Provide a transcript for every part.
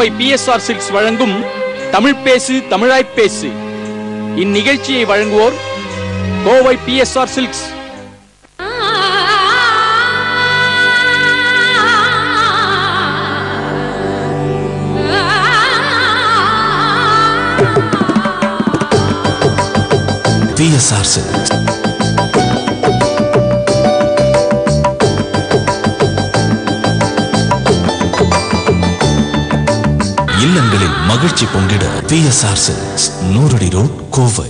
Kovai PSR silks வழங்கும் தமிழ் பேசு தமிழாய் பேசு இந்நிகழ்ச்சியை வழங்குவோர் Kovai PSR silks PSR silks இல்லங்களில் மகிழ்ச்சி பொங்கிட பிஎஸ்ஆர் சில்க்ஸ் நூறடி ரோட் கோவை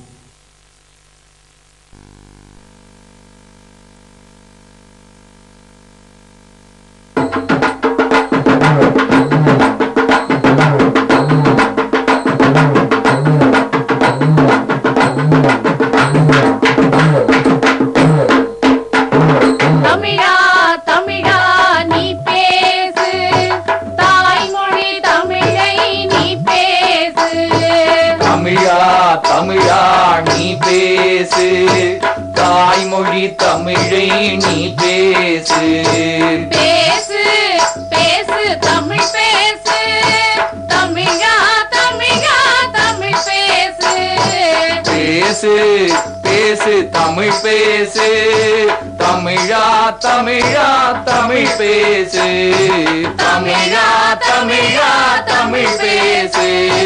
தமிழா தமிழா நீ பேசு தாய்மொழி தமிழை நீ பேசு தமிழா தமிழா நீ பேசு தாய்மொழி தமிழை நீ பேசு பேசு பேசு தமிழ் பேசு தமிழா தமிழா தமிழ் பேசு பேசு பேசு தமிழ் பேசு தமிழா தமிழா தமிழ் பேசு தமிழா தமிழா தமிழ் பேசு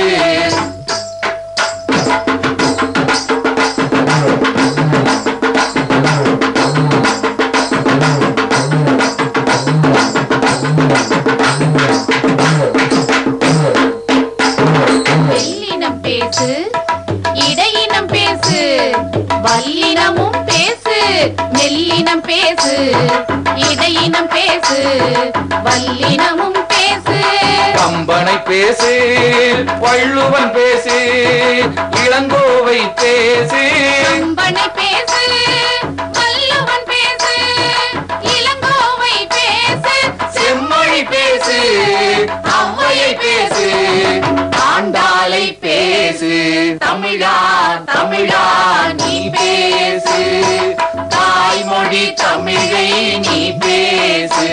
வெள்ளினம் பேசு இடையினம் பேசு வல்லினமும் பேசு மெல்லினம் பேசு இடையினம் பேசு வல்லினமும் பேசு கம்பனை பேசு வள்ளுவன் பேசு இளங்கோவை பேசு கம்பனை பேசு வள்ளுவன் பேசு இளங்கோவை பேசு செம்மொழி பேசு ஔவையை பேசு ஆண்டாளை பேசு தமிழா தமிழா நீ பேசு தாய்மொழி தமிழை நீ பேசு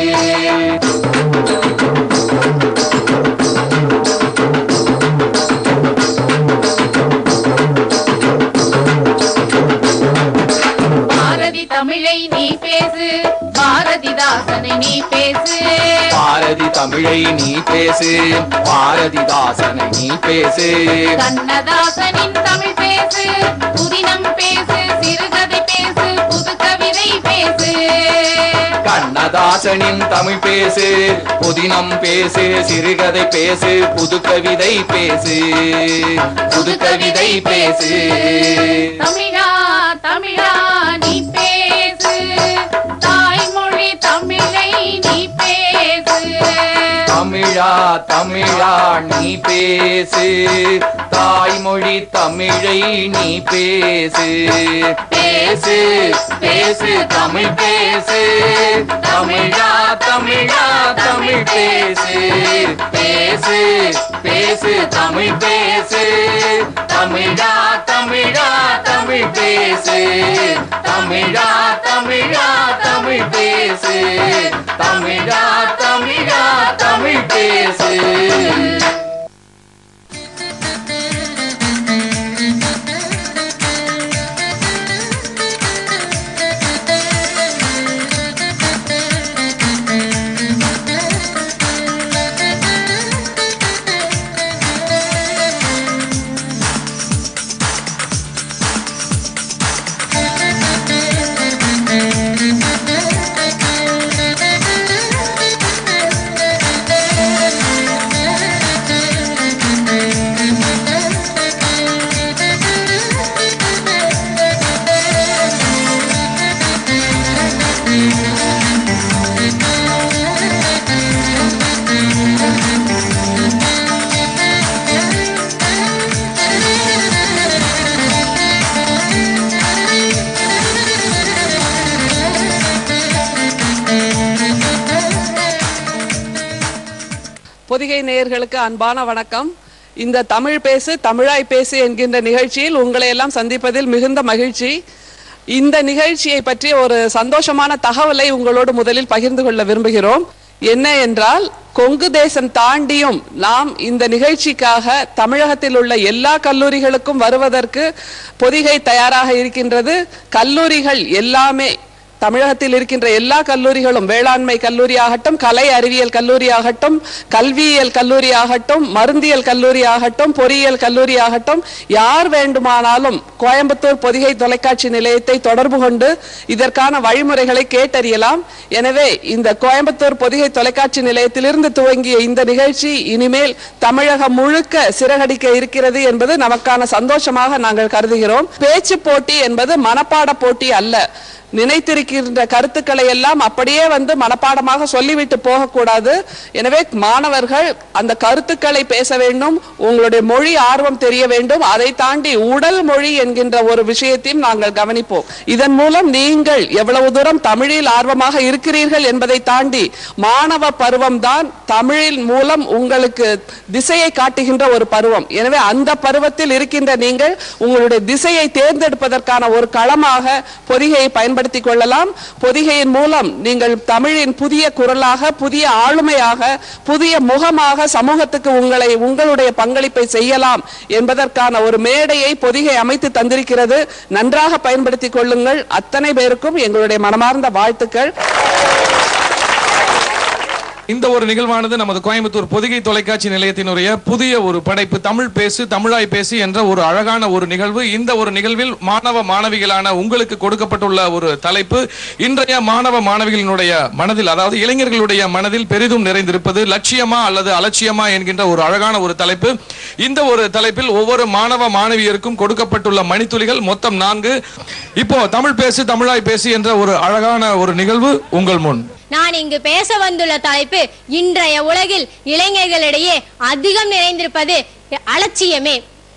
பாரதி தமிழை நீ பேசு பாரதிதாசனை நீ பேசு பாரதி தமிழை நீ பேசு பாரதிதாசனை நீ பேசு கண்ணதாசனின் தமிழ் பேசு புதினம் பேசு சிறுகதை பேசு புது கவிதை பேசு கண்ணதாசனின் தமிழ் பேசு புதினம் பேசு சிறுகதை பேசு புது கவிதை பேசு புது கவிதை பேசு தமிழா தமிழா நீ பேசு தாய்மொழி தமிழை நீ பேசு தமிழா தமிழா நீ பேசு தாய்மொழி தமிழை நீ பேசு பேசு பேசு தமிழ் பேசு தமிழா தமிழா தமிழ் பேசு பேசு பேசு தமிழ் பேசு தமிழா தமிழா தமிழ் பேசு தமிழா தமிழா தமிழ் பேசு தமிழா தமிழா தமிழ் பேசு பொதிகை நேயர்களுக்கு அன்பான வணக்கம் இந்த தமிழ் பேசு தமிழாய் பேசு என்கின்ற நிகழ்ச்சியில் உங்களை எல்லாம் சந்திப்பதில் மிகுந்த மகிழ்ச்சி இந்த நிகழ்ச்சியை பற்றி ஒரு சந்தோஷமான தகவலை உங்களோடு முதலில் பகிர்ந்து கொள்ள விரும்புகிறோம் என்ன என்றால் கொங்கு தேசம் தாண்டியும் நாம் இந்த நிகழ்ச்சிக்காக தமிழகத்தில் உள்ள எல்லா கல்லூரிகளுக்கும் வருவதற்கு பொதிகை தயாராக இருக்கின்றது கல்லூரிகள் எல்லாமே தமிழகத்தில் இருக்கின்ற எல்லா கல்லூரிகளும் வேளாண்மை கல்லூரியாகட்டும் கலை அறிவியல் கல்லூரியாகட்டும் கல்வியியல் கல்லூரியாகட்டும் மருந்தியல் கல்லூரியாகட்டும் பொறியியல் கல்லூரியாகட்டும் யார் வேண்டுமானாலும் கோயம்புத்தூர் பொதிகை தொலைக்காட்சி நிலையத்தை தொடர்பு கொண்டு இதற்கான வழிமுறைகளை கேட்டறியலாம் எனவே இந்த கோயம்புத்தூர் பொதிகை தொலைக்காட்சி நிலையத்திலிருந்து துவங்கிய இந்த நிகழ்ச்சி இனிமேல் தமிழகம் முழுக்க சிறகடிக்க இருக்கிறது என்பது நமக்கான சந்தோஷமாக நாங்கள் கருதுகிறோம் பேச்சு போட்டி என்பது மனப்பாட போட்டி அல்ல நினைத்திருக்கின்ற கருத்துக்களை எல்லாம் அப்படியே வந்து மனப்பாடமாக சொல்லிவிட்டு போகக்கூடாது எனவே மாணவர்கள் அந்த கருத்துக்களை பேச வேண்டும் உங்களுடைய மொழி ஆர்வம் தெரிய வேண்டும் அதை தாண்டி உடல் மொழி என்கின்ற ஒரு விஷயத்தையும் நாங்கள் கவனிப்போம் இதன் மூலம் நீங்கள் எவ்வளவு தூரம் தமிழில் ஆர்வமாக இருக்கிறீர்கள் என்பதை தாண்டி மாணவ பருவம் தான் தமிழின் மூலம் உங்களுக்கு திசையை காட்டுகின்ற ஒரு பருவம் எனவே அந்த பருவத்தில் இருக்கின்ற நீங்கள் உங்களுடைய திசையை தேர்ந்தெடுப்பதற்கான ஒரு களமாக பொதிகையை பயன்படுத்திக் கொள்ளலாம் பொதிகையின் மூலம் நீங்கள் தமிழின் புதிய குரலாக புதிய ஆளுமையாக புதிய முகமாக சமூகத்துக்கு உங்களை உங்களுடைய பங்களிப்பை செய்யலாம் என்பதற்கான ஒரு மேடையை பொதிகை அமைத்து தந்திருக்கிறது நன்றாக பயன்படுத்திக் கொள்ளுங்கள் அத்தனை பேருக்கும் எங்களுடைய மனமார்ந்த வாழ்த்துக்கள் இந்த ஒரு நிகழ்வானது நமது கோயம்புத்தூர் பொதிகை தொலைக்காட்சி நிலையத்தினுடைய புதிய ஒரு படைப்பு தமிழ் பேசு தமிழாய் பேசு என்ற ஒரு அழகான ஒரு நிகழ்வு இந்த ஒரு நிகழ்வில் மாணவ மாணவிகளான உங்களுக்கு கொடுக்கப்பட்டுள்ள ஒரு தலைப்பு இன்றைய மாணவ மாணவிகளினுடைய மனதில் அதாவது இளைஞர்களுடைய மனதில் பெரிதும் நிறைந்திருப்பது லட்சியமா அல்லது அலட்சியமா என்கின்ற ஒரு அழகான ஒரு தலைப்பு இந்த ஒரு தலைப்பில் ஒவ்வொரு மாணவ மாணவியருக்கும் கொடுக்கப்பட்டுள்ள மணித்துளிகள் மொத்தம் நான்கு இப்போ தமிழ் பேசு தமிழாய் பேசு என்ற ஒரு அழகான ஒரு நிகழ்வு உங்கள் முன் நான் இங்கு பேச வந்துள்ள தலைப்பு இன்றைய உலகில் இளைஞர்களிடையே அதிகம் நிறைந்திருப்பது அலட்சியமே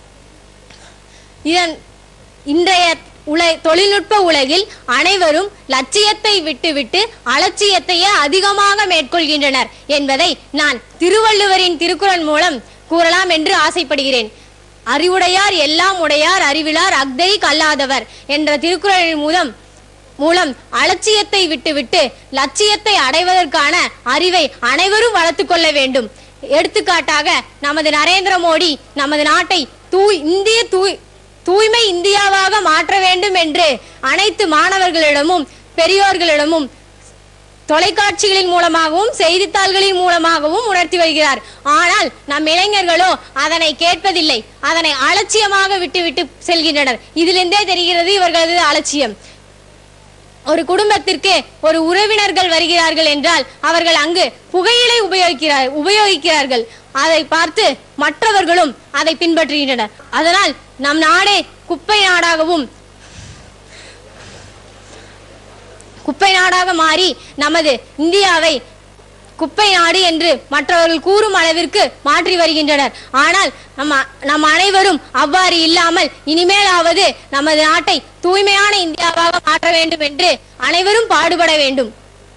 இதன் இன்றைய உல தொழில்நுட்ப உலகில் அனைவரும் லட்சியத்தை விட்டுவிட்டு அலட்சியத்தையே அதிகமாக மேற்கொள்கின்றனர் என்பதை நான் திருவள்ளுவரின் திருக்குறள் மூலம் கூறலாம் என்று ஆசைப்படுகிறேன் அறிவுடையார் எல்லாம் உடையார் அறிவிலார் அக்தை கல்லாதவர் என்ற திருக்குறளின் மூலம் மூலம் அலட்சியத்தை விட்டுவிட்டு லட்சியத்தை அடைவதற்கான அறிவை அனைவரும் வளர்த்துக் கொள்ள வேண்டும் எடுத்துக்காட்டாக நமது நரேந்திர மோடி நமது நாட்டை தூய் இந்திய தூய் தூய்மை இந்தியாவாக மாற்ற வேண்டும் என்று அனைத்து மாணவர்களிடமும் பெரியோர்களிடமும் தொலைக்காட்சிகளின் மூலமாகவும் செய்தித்தாள்களின் மூலமாகவும் உணர்த்தி வருகிறார் ஆனால் நம் இளைஞர்களோ அதனை கேட்பதில்லை அதனை அலட்சியமாக விட்டுவிட்டு செல்கின்றனர் இதிலிருந்தே தெரிகிறது இவர்களது அலட்சியம் ஒரு குடும்பத்திற்கு ஒரு உறவினர்கள் வருகிறார்கள் என்றால் அவர்கள் அங்கு புகையிலை உபயோகிக்கிறார் உபயோகிக்கிறார்கள் அதை பார்த்து மற்றவர்களும் அதை பின்பற்றுகின்றனர் அதனால் நம் நாடே குப்பை நாடாகவும் குப்பை நாடாக மாறி நமது இந்தியாவை குப்பை நாடு என்று மற்றவர்கள் கூறும் அளவிற்கு மாற்றி வருகின்றனர் ஆனால் நம்ம நம் அனைவரும் அவ்வாறு இல்லாமல் இனிமேலாவது நமது நாட்டை தூய்மையான இந்தியாவாக மாற்ற வேண்டும் என்று அனைவரும் பாடுபட வேண்டும்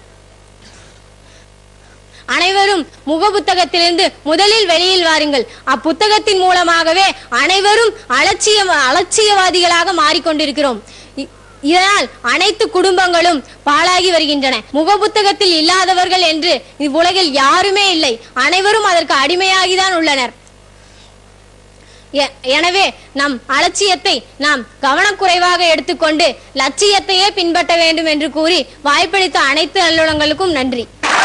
அனைவரும் முக புத்தகத்திலிருந்து முதலில் வெளியில் வாருங்கள் அப்புத்தகத்தின் மூலமாகவே அனைவரும் அலட்சிய அலட்சியவாதிகளாக மாறிக்கொண்டிருக்கிறோம் இ- இதனால் அனைத்து குடும்பங்களும் பாழாகி வருகின்றன முக புத்தகத்தில் இல்லாதவர்கள் என்று இவ்வுலகில் யாருமே இல்லை அனைவரும் அதற்கு அடிமையாகிதான் உள்ளனர் எ- எனவே நம் அலட்சியத்தை நாம் கவனக்குறைவாக எடுத்துக்கொண்டு லட்சியத்தையே பின்பற்ற வேண்டும் என்று கூறி வாய்ப்பளித்த அனைத்து நல்லுடங்களுக்கும் நன்றி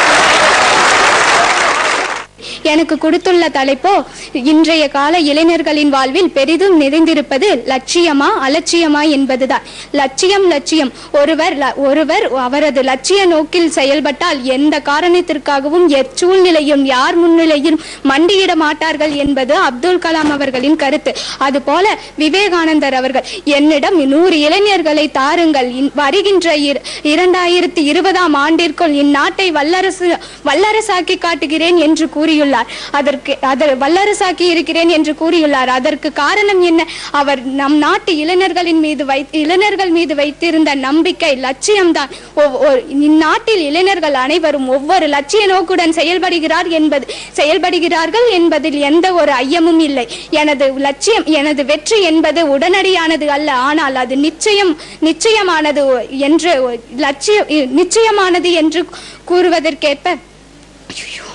எனக்கு கொடுத்துள்ள தலைப்போ இன்றைய கால இளைஞர்களின் வாழ்வில் பெரிதும் நிறைந்திருப்பது லட்சியமா அலட்சியமா என்பதுதான் லட்சியம் லட்சியம் ஒருவர் ல- ஒருவர் அவரது லட்சிய நோக்கில் செயல்பட்டால் எந்த காரணத்திற்காகவும் எச்சூழ்நிலையும் யார் முன்னிலையும் மண்டியிட மாட்டார்கள் என்பது அப்துல் கலாம் அவர்களின் கருத்து அதுபோல விவேகானந்தர் அவர்கள் என்னிடம் நூறு இளைஞர்களை தாருங்கள் இன்- வருகின்ற இர- இரண்டாயிரத்தி இருபதாம் ஆண்டிற்குள் இந்நாட்டை வல்லரசு வல்லரசாக்கி காட்டுகிறேன் என்று கூறியுள்ளார் அதற்கு அதர் வல்லரசாக்கி இருக்கிறேன் என்று கூறியுள்ளார் அதற்கு காரணம் என்ன அவர் நம் நாட்டு இளைஞர்களின் மீது வை இளைஞர்கள் மீது வைத்திருந்த நம்பிக்கை லட்சியம்தான் ஒவ்- ஒரு- இந்நாட்டில் இளைஞர்கள் அனைவரும் ஒவ்வொரு லட்சிய நோக்குடன் செயல்படுகிறார் என்பது செயல்படுகிறார்கள் என்பதில் எந்த ஒரு ஐயமும் இல்லை எனது லட்சியம் எனது வெற்றி என்பது உடனடியானது அல்ல ஆனால் அது நிச்சயம் நிச்சயமானது என்று லட்சிய நிச்சயமானது என்று கூறுவதற்கேற்ப ஐயோ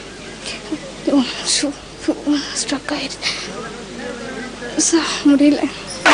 ஸ்ட்ரக் ஆயிடுச்சு ச- முடியல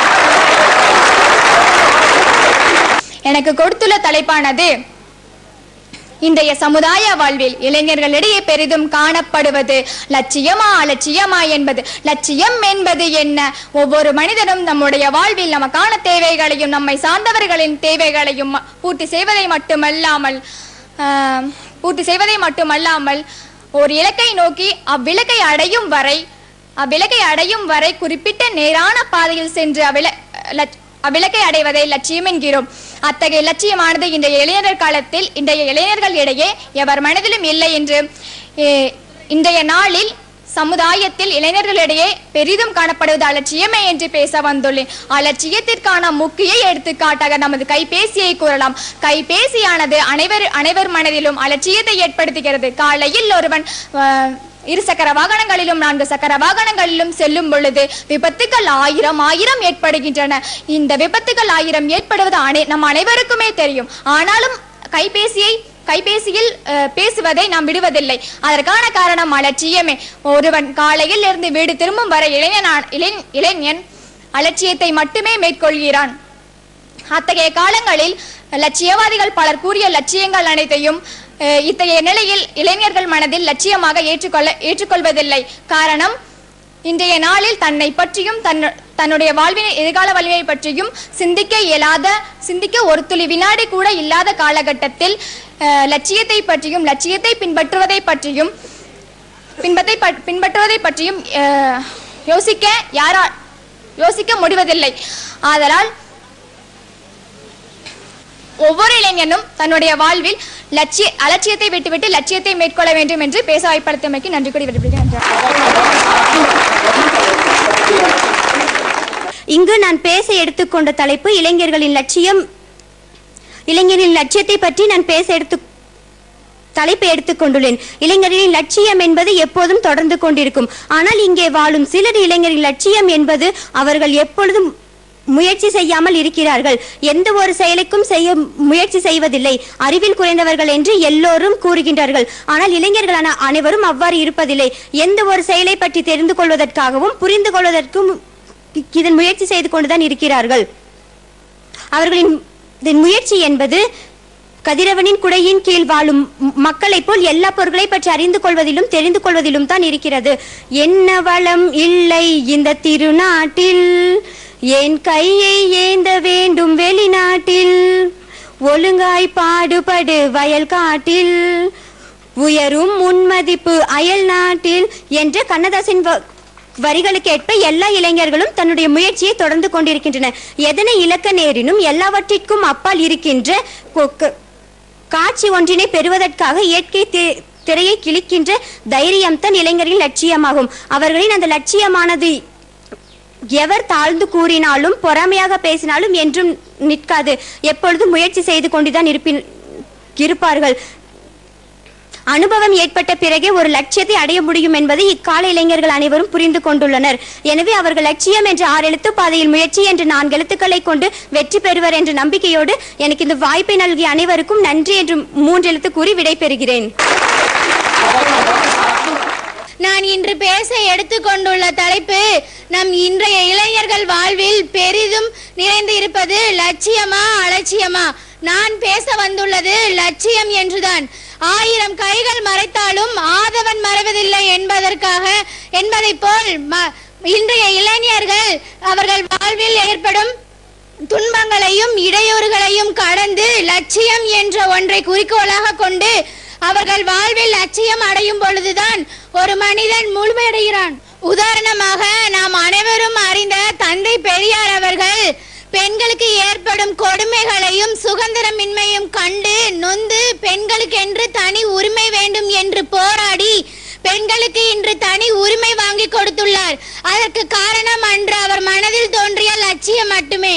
எனக்கு கொடுத்துள்ள தலைப்பானது இன்றைய சமுதாய வாழ்வில் இளைஞர்களிடையே பெரிதும் காணப்படுவது லட்சியமா அலட்சியமா என்பது லட்சியம் என்பது என்ன ஒவ்வொரு மனிதனும் நம்முடைய வாழ்வில் நமக்கான தேவைகளையும் நம்மை சார்ந்தவர்களின் தேவைகளையும் ம- பூர்த்தி செய்வதை மட்டுமல்லாமல் ஆஹ், பூர்த்தி செய்வதை மட்டுமல்லாமல் ஒரு இலக்கை நோக்கி அவ்விலக்கை அடையும் வரை அவ்விலக்கை அடையும் வரை குறிப்பிட்ட நேரான பாதையில் சென்று அவ்வில லட்ச- அவ்விலக்கை அடைவதை லட்சியம் என்கிறோம் அத்தகைய லட்சியமானது இன்றைய இளைஞர் காலத்தில் இன்றைய இளைஞர்கள் இடையே எவர் மனதிலும் இல்லை என்று ஏ, இன்றைய நாளில் சமுதாயத்தில் இளைஞர்களிடையே பெரிதும் காணப்படுவது அலட்சியமே என்று பேச வந்துள்ளேன் அலட்சியத்திற்கான முக்கிய எடுத்துக்காட்டாக நமது கைபேசியை கூறலாம் கைபேசியானது அனைவர் அனைவர் மனதிலும் அலட்சியத்தை ஏற்படுத்துகிறது காலையில் ஒருவன் ஆஹ், இரு சக்கர வாகனங்களிலும் நான்கு சக்கர வாகனங்களிலும் செல்லும் பொழுது விபத்துகள் ஆயிரம் ஆயிரம் ஏற்படுகின்றன இந்த விபத்துகள் ஆயிரம் ஏற்படுவது அனை நம் அனைவருக்குமே தெரியும் ஆனாலும் கைபேசியை கைபேசியில் அஹ், பேசுவதை நாம் விடுவதில்லை அதற்கான காரணம் அலட்சியமே ஒருவன் காலையில் இருந்து வீடு திரும்பும் வரை இளைஞன் இளைஞ- இளைஞன் அலட்சியத்தை மட்டுமே மேற்கொள்கிறான் அத்தகைய காலங்களில் லட்சியவாதிகள் பலர் கூறிய லட்சியங்கள் அனைத்தையும் அஹ், இத்தகைய நிலையில் இளைஞர்கள் மனதில் லட்சியமாக ஏற்றுக்கொள்ள ஏற்றுக்கொள்வதில்லை காரணம் இன்றைய நாளில் தன்னை பற்றியும் தன்னு தன்னுடைய வாழ்வின் எதிர்கால வலிமை பற்றியும் சிந்திக்க இயலாத சிந்திக்க ஒரு துளி வினாடி கூட இல்லாத காலகட்டத்தில் அஹ், லட்சியத்தை பற்றியும் லட்சியத்தை பின்பற்றுவதை பற்றியும் பின்பத்தை ப- பின்பற்றுவதை பற்றியும் அஹ், யோசிக்க யாரா யோசிக்க முடிவதில்லை ஆதலால் ஒவ்வொரு இளைஞனும் தன்னுடைய வாழ்வில் லட்சிய அலட்சியத்தை விட்டுவிட்டு லட்சியத்தை மேற்கொள்ள வேண்டும் என்று பேச வாய்ப்படுத்தமைக்கு நன்றி கூறி விடைபெறுகிறேன் இங்கு நான் பேச எடுத்துக்கொண்ட தலைப்பு இளைஞர்களின் லட்சியம் இளைஞரின் லட்சியத்தை பற்றி நான் பேச எடுத்து தலைப்பை எடுத்துக்கொண்டுள்ளேன் இளைஞரின் லட்சியம் என்பது எப்போதும் தொடர்ந்து கொண்டிருக்கும் ஆனால் இங்கே வாழும் சிலர் இளைஞரின் லட்சியம் என்பது அவர்கள் எப்பொழுதும் முயற்சி செய்யாமல் இருக்கிறார்கள் எந்த ஒரு செயலுக்கும் செய்ய முயற்சி செய்வதில்லை அறிவில் குறைந்தவர்கள் என்று எல்லோரும் கூறுகின்றார்கள் ஆனால் இளைஞர்களான அனைவரும் அவ்வாறு இருப்பதில்லை எந்த ஒரு செயலை பற்றி தெரிந்து கொள்வதற்காகவும் புரிந்து கொள்வதற்கும் இதன் முயற்சி செய்து கொண்டுதான் இருக்கிறார்கள் அவர்களின் இதன் முயற்சி என்பது கதிரவனின் குடையின் கீழ் வாழும் ம- மக்களைப் போல் எல்லா பொருட்களை பற்றி அறிந்து கொள்வதிலும் தெரிந்து கொள்வதிலும் தான் இருக்கிறது என்ன வளம் இல்லை இந்த திருநாட்டில் என் கையை ஏந்த வேண்டும் வெளிநாட்டில் ஒழுங்காய் பாடுபடு வயல் காட்டில் உயரும் முன்மதிப்பு அயல் நாட்டில் என்ற கண்ணதாசன் வ- வரிகளுக்கேற்ப எல்லா இளைஞர்களும் தன்னுடைய முயற்சியை தொடர்ந்து கொண்டிருக்கின்றன எதனை இழக்க நேரினும் எல்லாவற்றிற்கும் அப்பால் இருக்கின்ற கொ- க- காட்சி ஒன்றினை பெறுவதற்காக இயற்கை தி- திரையை கிழிக்கின்ற தைரியம்தான் இளைஞரின் லட்சியமாகும் அவர்களின் அந்த லட்சியமானது எவர் தாழ்ந்து கூறினாலும் பொறாமையாக பேசினாலும் என்றும் நிற்காது எப்பொழுதும் முயற்சி செய்து கொண்டுதான் இருப்பின் இருப்பார்கள் அனுபவம் ஏற்பட்ட பிறகே ஒரு லட்சியத்தை அடைய முடியும் என்பதை இக்கால இளைஞர்கள் அனைவரும் புரிந்து கொண்டுள்ளனர் எனவே அவர்கள் லட்சியம் என்ற ஆறு எழுத்து பாதையில் முயற்சி என்ற நான்கு எழுத்துக்களை கொண்டு வெற்றி பெறுவர் என்ற நம்பிக்கையோடு எனக்கு இந்த வாய்ப்பை நல்கிய அனைவருக்கும் நன்றி என்று மூன்று எழுத்து கூறி விடைபெறுகிறேன் நான் இன்று பேச எடுத்துக்கொண்டுள்ள தலைப்பு நம் இன்றைய இளைஞர்கள் வாழ்வில் பெரிதும் நிறைந்து இருப்பது லட்சியமா அலட்சியமா நான் பேச வந்துள்ளது லட்சியம் என்றுதான் ஆயிரம் கைகள் மறைத்தாலும் ஆதவன் மறைவதில்லை என்பதற்காக என்பதைப் போல் ம- இன்றைய இளைஞர்கள் அவர்கள் வாழ்வில் ஏற்படும் துன்பங்களையும் இடையூறுகளையும் கடந்து லட்சியம் என்ற ஒன்றை குறிக்கோளாக கொண்டு அவர்கள் வாழ்வில் லட்சியம் அடையும் பொழுதுதான் ஒரு மனிதன் முழுமையடைகிறான் உதாரணமாக நாம் அனைவரும் அறிந்த தந்தை பெரியார் அவர்கள் பெண்களுக்கு ஏற்படும் கொடுமைகளையும் சுதந்திரமின்மையும் கண்டு நொந்து பெண்களுக்கென்று தனி உரிமை வேண்டும் என்று போராடி பெண்களுக்கு இன்று தனி உரிமை வாங்கி கொடுத்துள்ளார் அதற்கு காரணம் அன்று அவர் மனதில் தோன்றிய லட்சியம் மட்டுமே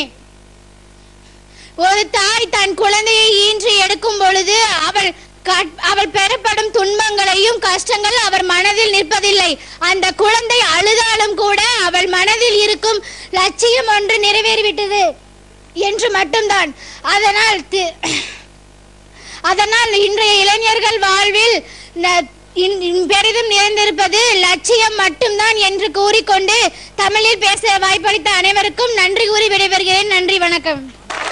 ஒரு தாய் தன் குழந்தையை ஈன்று எடுக்கும் பொழுது அவள் கட்- அவள் பெறப்படும் துன்பங்களையும் கஷ்டங்கள் அவர் மனதில் நிற்பதில்லை அந்த குழந்தை அழுதாலும் கூட அவள் மனதில் இருக்கும் லட்சியம் ஒன்று நிறைவேறிவிட்டது என்று மட்டும்தான் அதனால் தி- அதனால் இன்றைய இளைஞர்கள் வாழ்வில் ந- இன்- இன் பெரிதும் நிறைந்திருப்பது லட்சியம் மட்டும்தான் என்று கூறிக்கொண்டு தமிழில் பேச வாய்ப்பளித்த அனைவருக்கும் நன்றி கூறி விடைபெறுகிறேன் நன்றி வணக்கம்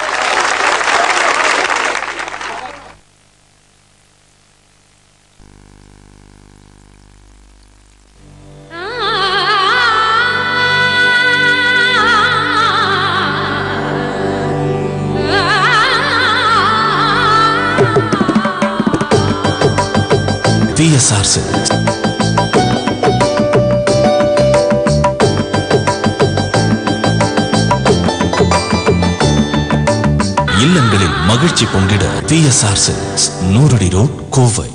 TSR Silks. இல்லங்களில் மகிழ்ச்சி பொங்கிட டிஎஸ்ஆர் சில்க்ஸ் நூறடி ரோட் கோவை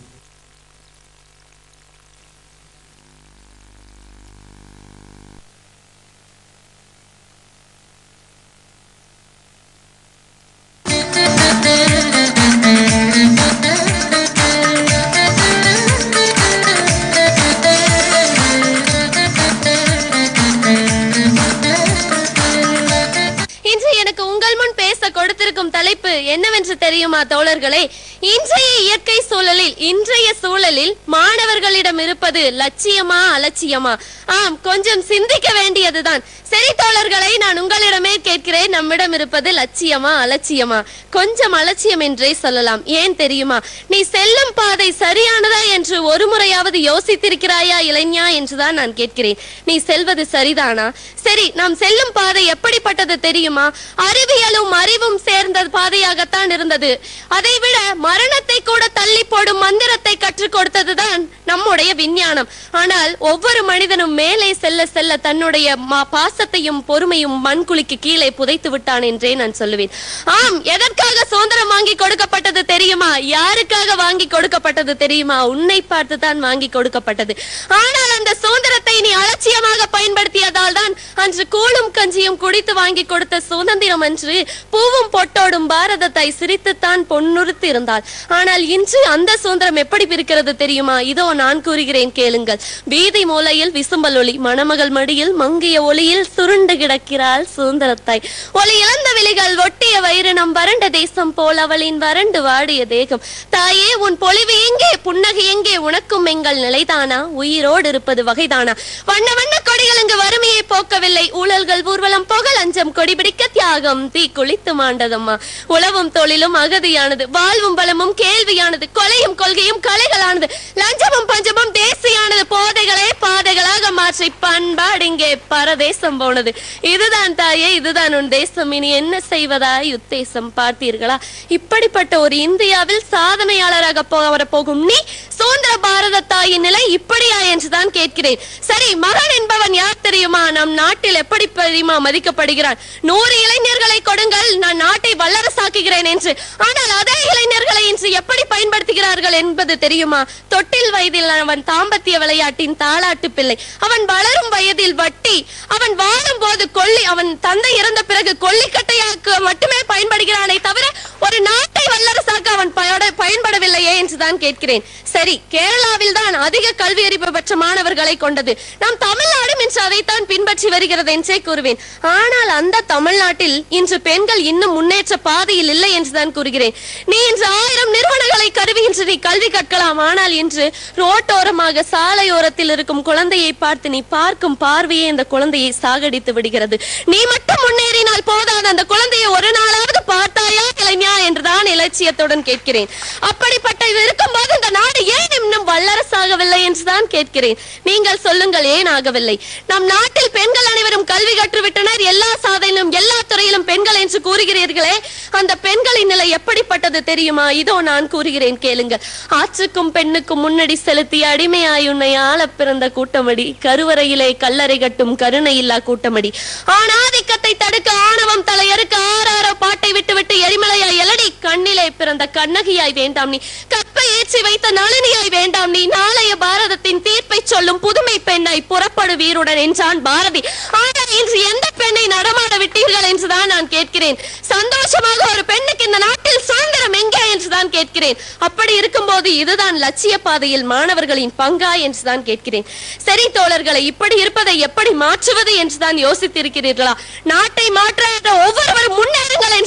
இன்று எனக்கு உங்கள் முன் பேச கொடுத்திருக்கும் தலைப்பு என்னவென்று தெரியுமா தோழர்களே இன்றைய இயற்கை சூழலில் இன்றைய சூழலில் மாணவர்களிடம் இருப்பது லட்சியமா அலட்சியமா ஆம் கொஞ்சம் சிந்திக்க வேண்டியதுதான் சரி தோழர்களை நான் உங்களிடமே கேட்கிறேன் நம்மிடம் இருப்பது லட்சியமா அலட்சியமா கொஞ்சம் அலட்சியம் என்றே சொல்லலாம் ஏன் தெரியுமா நீ செல்லும் பாதை சரியானதா என்று ஒரு முறையாவது யோசித்திருக்கிறாயா இளைஞா என்றுதான் நான் கேட்கிறேன் நீ செல்வது சரிதானா சரி நாம் செல்லும் பாதை எப்படிப்பட்டது தெரியுமா அறிவியலும் அறிவும் சேர்ந்த பாதையாகத்தான் இருந்தது அதைவிட மரணத்தை கூட தள்ளி போடும் மந்திரத்தை கற்றுக் கொடுத்ததுதான் நம்முடைய விஞ்ஞானம் ஆனால் ஒவ்வொரு மனிதனும் மேலே செல்ல செல்ல தன்னுடைய ம- பாசத்தையும் பொறுமையும் மண்குழிக்கு கீழே புதைத்து விட்டான் என்றே நான் சொல்லுவேன் ஆம் எதற்காக சுதந்திரம் வாங்கி கொடுக்கப்பட்டது தெரியுமா யாருக்காக வாங்கி கொடுக்கப்பட்டது தெரியுமா உன்னை பார்த்து தான் வாங்கி கொடுக்கப்பட்டது ஆனால் அந்த சுதந்திரத்தை நீ அலட்சியமாக பயன்படுத்தியதால் தான் அன்று கூழும் கஞ்சியும் குடித்து வாங்கி கொடுத்த சுதந்திரம் அன்று பூவும் பொட்டோடும் பாரத தாய் சிரித்துத்தான் பொன்னுறுத்தி இருந்தாள் ஆனால் இன்று அந்த சுதந்திரம் எப்படி இருக்கிறது தெரியுமா இதோ நான் கூறுகிறேன் கேளுங்கள் வீதி மூலையில் விசும்பல் ஒளி மணமகள் மடியில் மங்கிய ஒளியில் சுருண்டு கிடக்கிறாள் சுதந்திரத்தாய் ஒளி இழந்த விழிகள் ஒட்டிய வயிறு நம் வறண்ட தேசம் போல் அவளின் வறண்டு வாடிய தேகம் தாயே உன் பொலிவு எங்கே புன்னகை எங்கே உனக்கும் எங்கள் நிலைதானா உயிரோடு இருப்பது வகைதானா வண்ண வண்ண கொடிகள் இங்கு வறுமையை போக்கவில்லை ஊழல்கள் ஊர்வலம் புகழ் அஞ்சம் கொடிபிடிக்க தியாகம் தீ குளித்து மாண்டதம்மா உழவும் தொழிலும் அகதியானது வாழ்வும் பலமும் கேள்வியானது கொலையும் கொள்கையும் கலைகளானது லஞ்சமும் பஞ்சமும் தேசியானது போதைகளே பாதைகளாக மாற்றி பண்பாடு இங்கே பரதேசம் போனது இதுதான் தாயே இதுதான் உன் தேசம் இனி என்ன செய்வதாய் உத்தேசம் பார்த்தீர்களா இப்படிப்பட்ட ஒரு இந்தியாவில் சாதனையாளராக போக போகும் நீ சுதந்திர பாரத தாயின் நிலை இப்படியா என்றுதான் கேட்கிறேன் சரி மகன் என்பவன் யார் தெரியுமா நம் நாட்டில் எப்படி தெரியுமா மதிக்கப்படுகிறான் நூறு இளைஞர்களை கொடுங்கள் நான் நாட்டை வல்லரசாக்குகிறேன் என்று ஆனால் அதே இளைஞர்களை இன்று எப்படி பயன்படுத்துகிறார்கள் என்பது தெரியுமா தொட்டில் வயதில் அவன் தாம்பத்திய விளையாட்டின் தாளாட்டு பிள்ளை அவன் வளரும் வயதில் வட்டி அவன் வாழும் போது கொல்லி அவன் தந்தை இறந்த பிறகு கொல்லிக்கட்டையாக்கு மட்டுமே பயன்படுகிறானே தவிர ஒரு நாட்டை வல்லரசாக்க அவன் பயட- பயன்படவில்லையே என்றுதான் கேட்கிறேன் சரி கேரளாவில் தான் அதிக கல்வி அறிவு பெற்ற மாணவர்களை கொண்டது நம் தமிழ்நாடும் இன்று அதைத்தான் பின்பற்றி வருகிறது என்றே கூறுவேன் ஆனால் அந்த தமிழ்நாட்டில் இன்று பெண்கள் இன்னும் முன்னேற்ற பாதையில் இல்லை என்றுதான் கூறுகிறேன் நீ இன்று ஆயிரம் நிறுவனங்களை கருவி இன்று நீ கல்வி கற்கலாம் ஆனால் இன்று ரோட்டோரமாக சாலையோரத்தில் இருக்கும் குழந்தையை பார்த்து நீ பார்க்கும் பார்வையே இந்த குழந்தையை சாகடித்து விடுகிறது நீ மட்டும் முன்னேறினால் போதாது அந்த குழந்தையை ஒரு நாளாவது பார்த்தாயா இளைஞா என்றுதான் இலட்சியத்துடன் கேட்கிறேன் அப்படிப்பட்ட இது இருக்கும்போது இந்த நாடு ஏன் இன்னும் வல்லரசாகவில்லை என்றுதான் கேட்கிறேன் நீங்கள் சொல்லுங்கள் ஏன் ஆகவில்லை நம் நாட்டில் பெண்கள் அனைவரும் கல்வி கற்றுவிட்டனர் எல்லா சாதனையிலும் எல்லா துறையிலும் பெண்கள் என்று கூறுகிறீர்களே அந்த பெண்களின் நிலை எப்படிப்பட்டது தெரியுமா இதோ நான் கூறுகிறேன் கேளுங்கள் ஆற்றுக்கும் பெண்ணுக்கும் முன்னடி செலுத்திய அடிமையாய் உன்னை ஆள பிறந்த கூட்டமடி கருவறையிலே கல்லறை கட்டும் கருணை இல்லா கூட்டமடி ஆணாதிக்கத்தை தடுக்க ஆணவம் தலையறுக்க ஆறாரோ பாட்டை விட்டு விட்டு எரிமலையாய் எலடி கண்ணிலே பிறந்த கண்ணகியாய் வேண்டாம் நீ கற்பை ஏற்றி வைத்த நளினியாய் வேண்டாம் நீ நாளைய பாரதத்தின் தீர்ப்பை சொல்லும் புதுமை பெண்ணாய் புறப்படு வீருடன் என்றான் பாரதி ஆனால் இன்று எந்த பெண்ணை நடமாட விட்டீர்கள் என்றுதான் நான் கேட்கிறேன் சந்தோஷமாக ஒரு பெண்ணுக்கு இந்த நாட்டில் சுதந்திரம் எங்கே என்றுதான் கேட்கிறேன் அப்படி இருக்கும்போது இதுதான் லட்சிய பாதையில் மாணவர்களின் பங்கா என்றுதான் கேட்கிறேன் சரி தோழர்களை இப்படி இருப்பதை எப்படி மாற்றுவது என்றுதான் யோசித்திருக்கிறீர்களா நாட்டை மாற்ற ஒவ்வொருவரும் முன்னேறுங்கள் என்றுதான் கூறுகிறேன்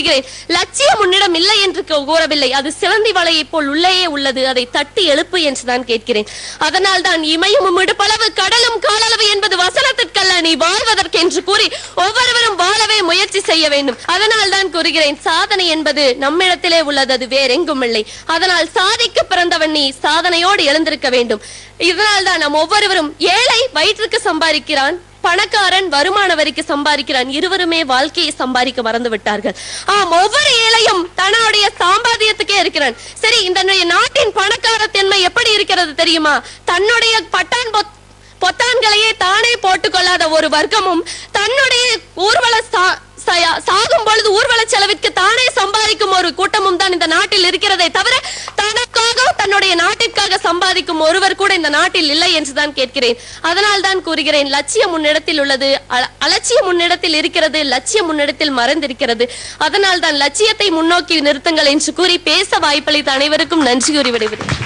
கூறுகிறேன் லட்சியம் உன்னிடம் இல்லை என்று கூ- கூறவில்லை அது சிலந்தி வலையைப் போல் உள்ளேயே உள்ளது அதை தட்டி எழுப்பு என்று நான் கேட்கிறேன் அதனால் தான் இமையும் இடுப்பளவு கடலும் காலளவு என்பது வசனத்திற்கல்ல நீ வாழ்வதற்கு என்று கூறி ஒவ்வொருவரும் வாழவே முயற்சி செய்ய வேண்டும் அதனால் தான் கூறுகிறேன் சாதனை என்பது நம்மிடத்திலே உள்ளது அது வேறெங்கும் இல்லை அதனால் சாதிக்க பிறந்தவன் நீ சாதனையோடு எழுந்திருக்க வேண்டும் இதனால் தான் நாம் ஒவ்வொருவரும் ஏழை வயிற்றுக்கு சம்பாதிக்கிறான் பணக்காரன் வருமான வரிக்கு சம்பாதிக்கிறான் இருவருமே வாழ்க்கையை சம்பாதிக்க மறந்து விட்டார்கள் ஆம் ஒவ்வொரு ஏழையும் தன்னுடைய சாம்பாதியத்துக்கே இருக்கிறான் சரி இந்த நாட்டின் பணக்காரத்தன்மை எப்படி இருக்கிறது தெரியுமா தன்னுடைய பட்டான் பொத்- பொத்தான்களையே தானே போட்டுக் கொள்ளாத ஒரு வர்க்கமும் தன்னுடைய ஊர்வல சா- சயா- சாகும் பொழுது ஊர்வல செலவிற்கு தானே சம்பாதிக்கும் ஒரு கூட்டமும் தான் இந்த நாட்டில் இருக்கிறதே தவிர தனக்காக தன்னுடைய நாட்டிற்காக சம்பாதிக்கும் ஒருவர் கூட இந்த நாட்டில் இல்லை என்றுதான் கேட்கிறேன் அதனால் தான் கூறுகிறேன் லட்சியம் உன்னிடத்தில் உள்ளது அல- அலட்சியம் உன்னிடத்தில் இருக்கிறது லட்சியம் உன்னிடத்தில் மறைந்திருக்கிறது அதனால் தான் லட்சியத்தை முன்னோக்கி நிறுத்துங்கள் என்று கூறி பேச வாய்ப்பளித்த அனைவருக்கும் நன்றி கூறி விடைபெறுகிறேன்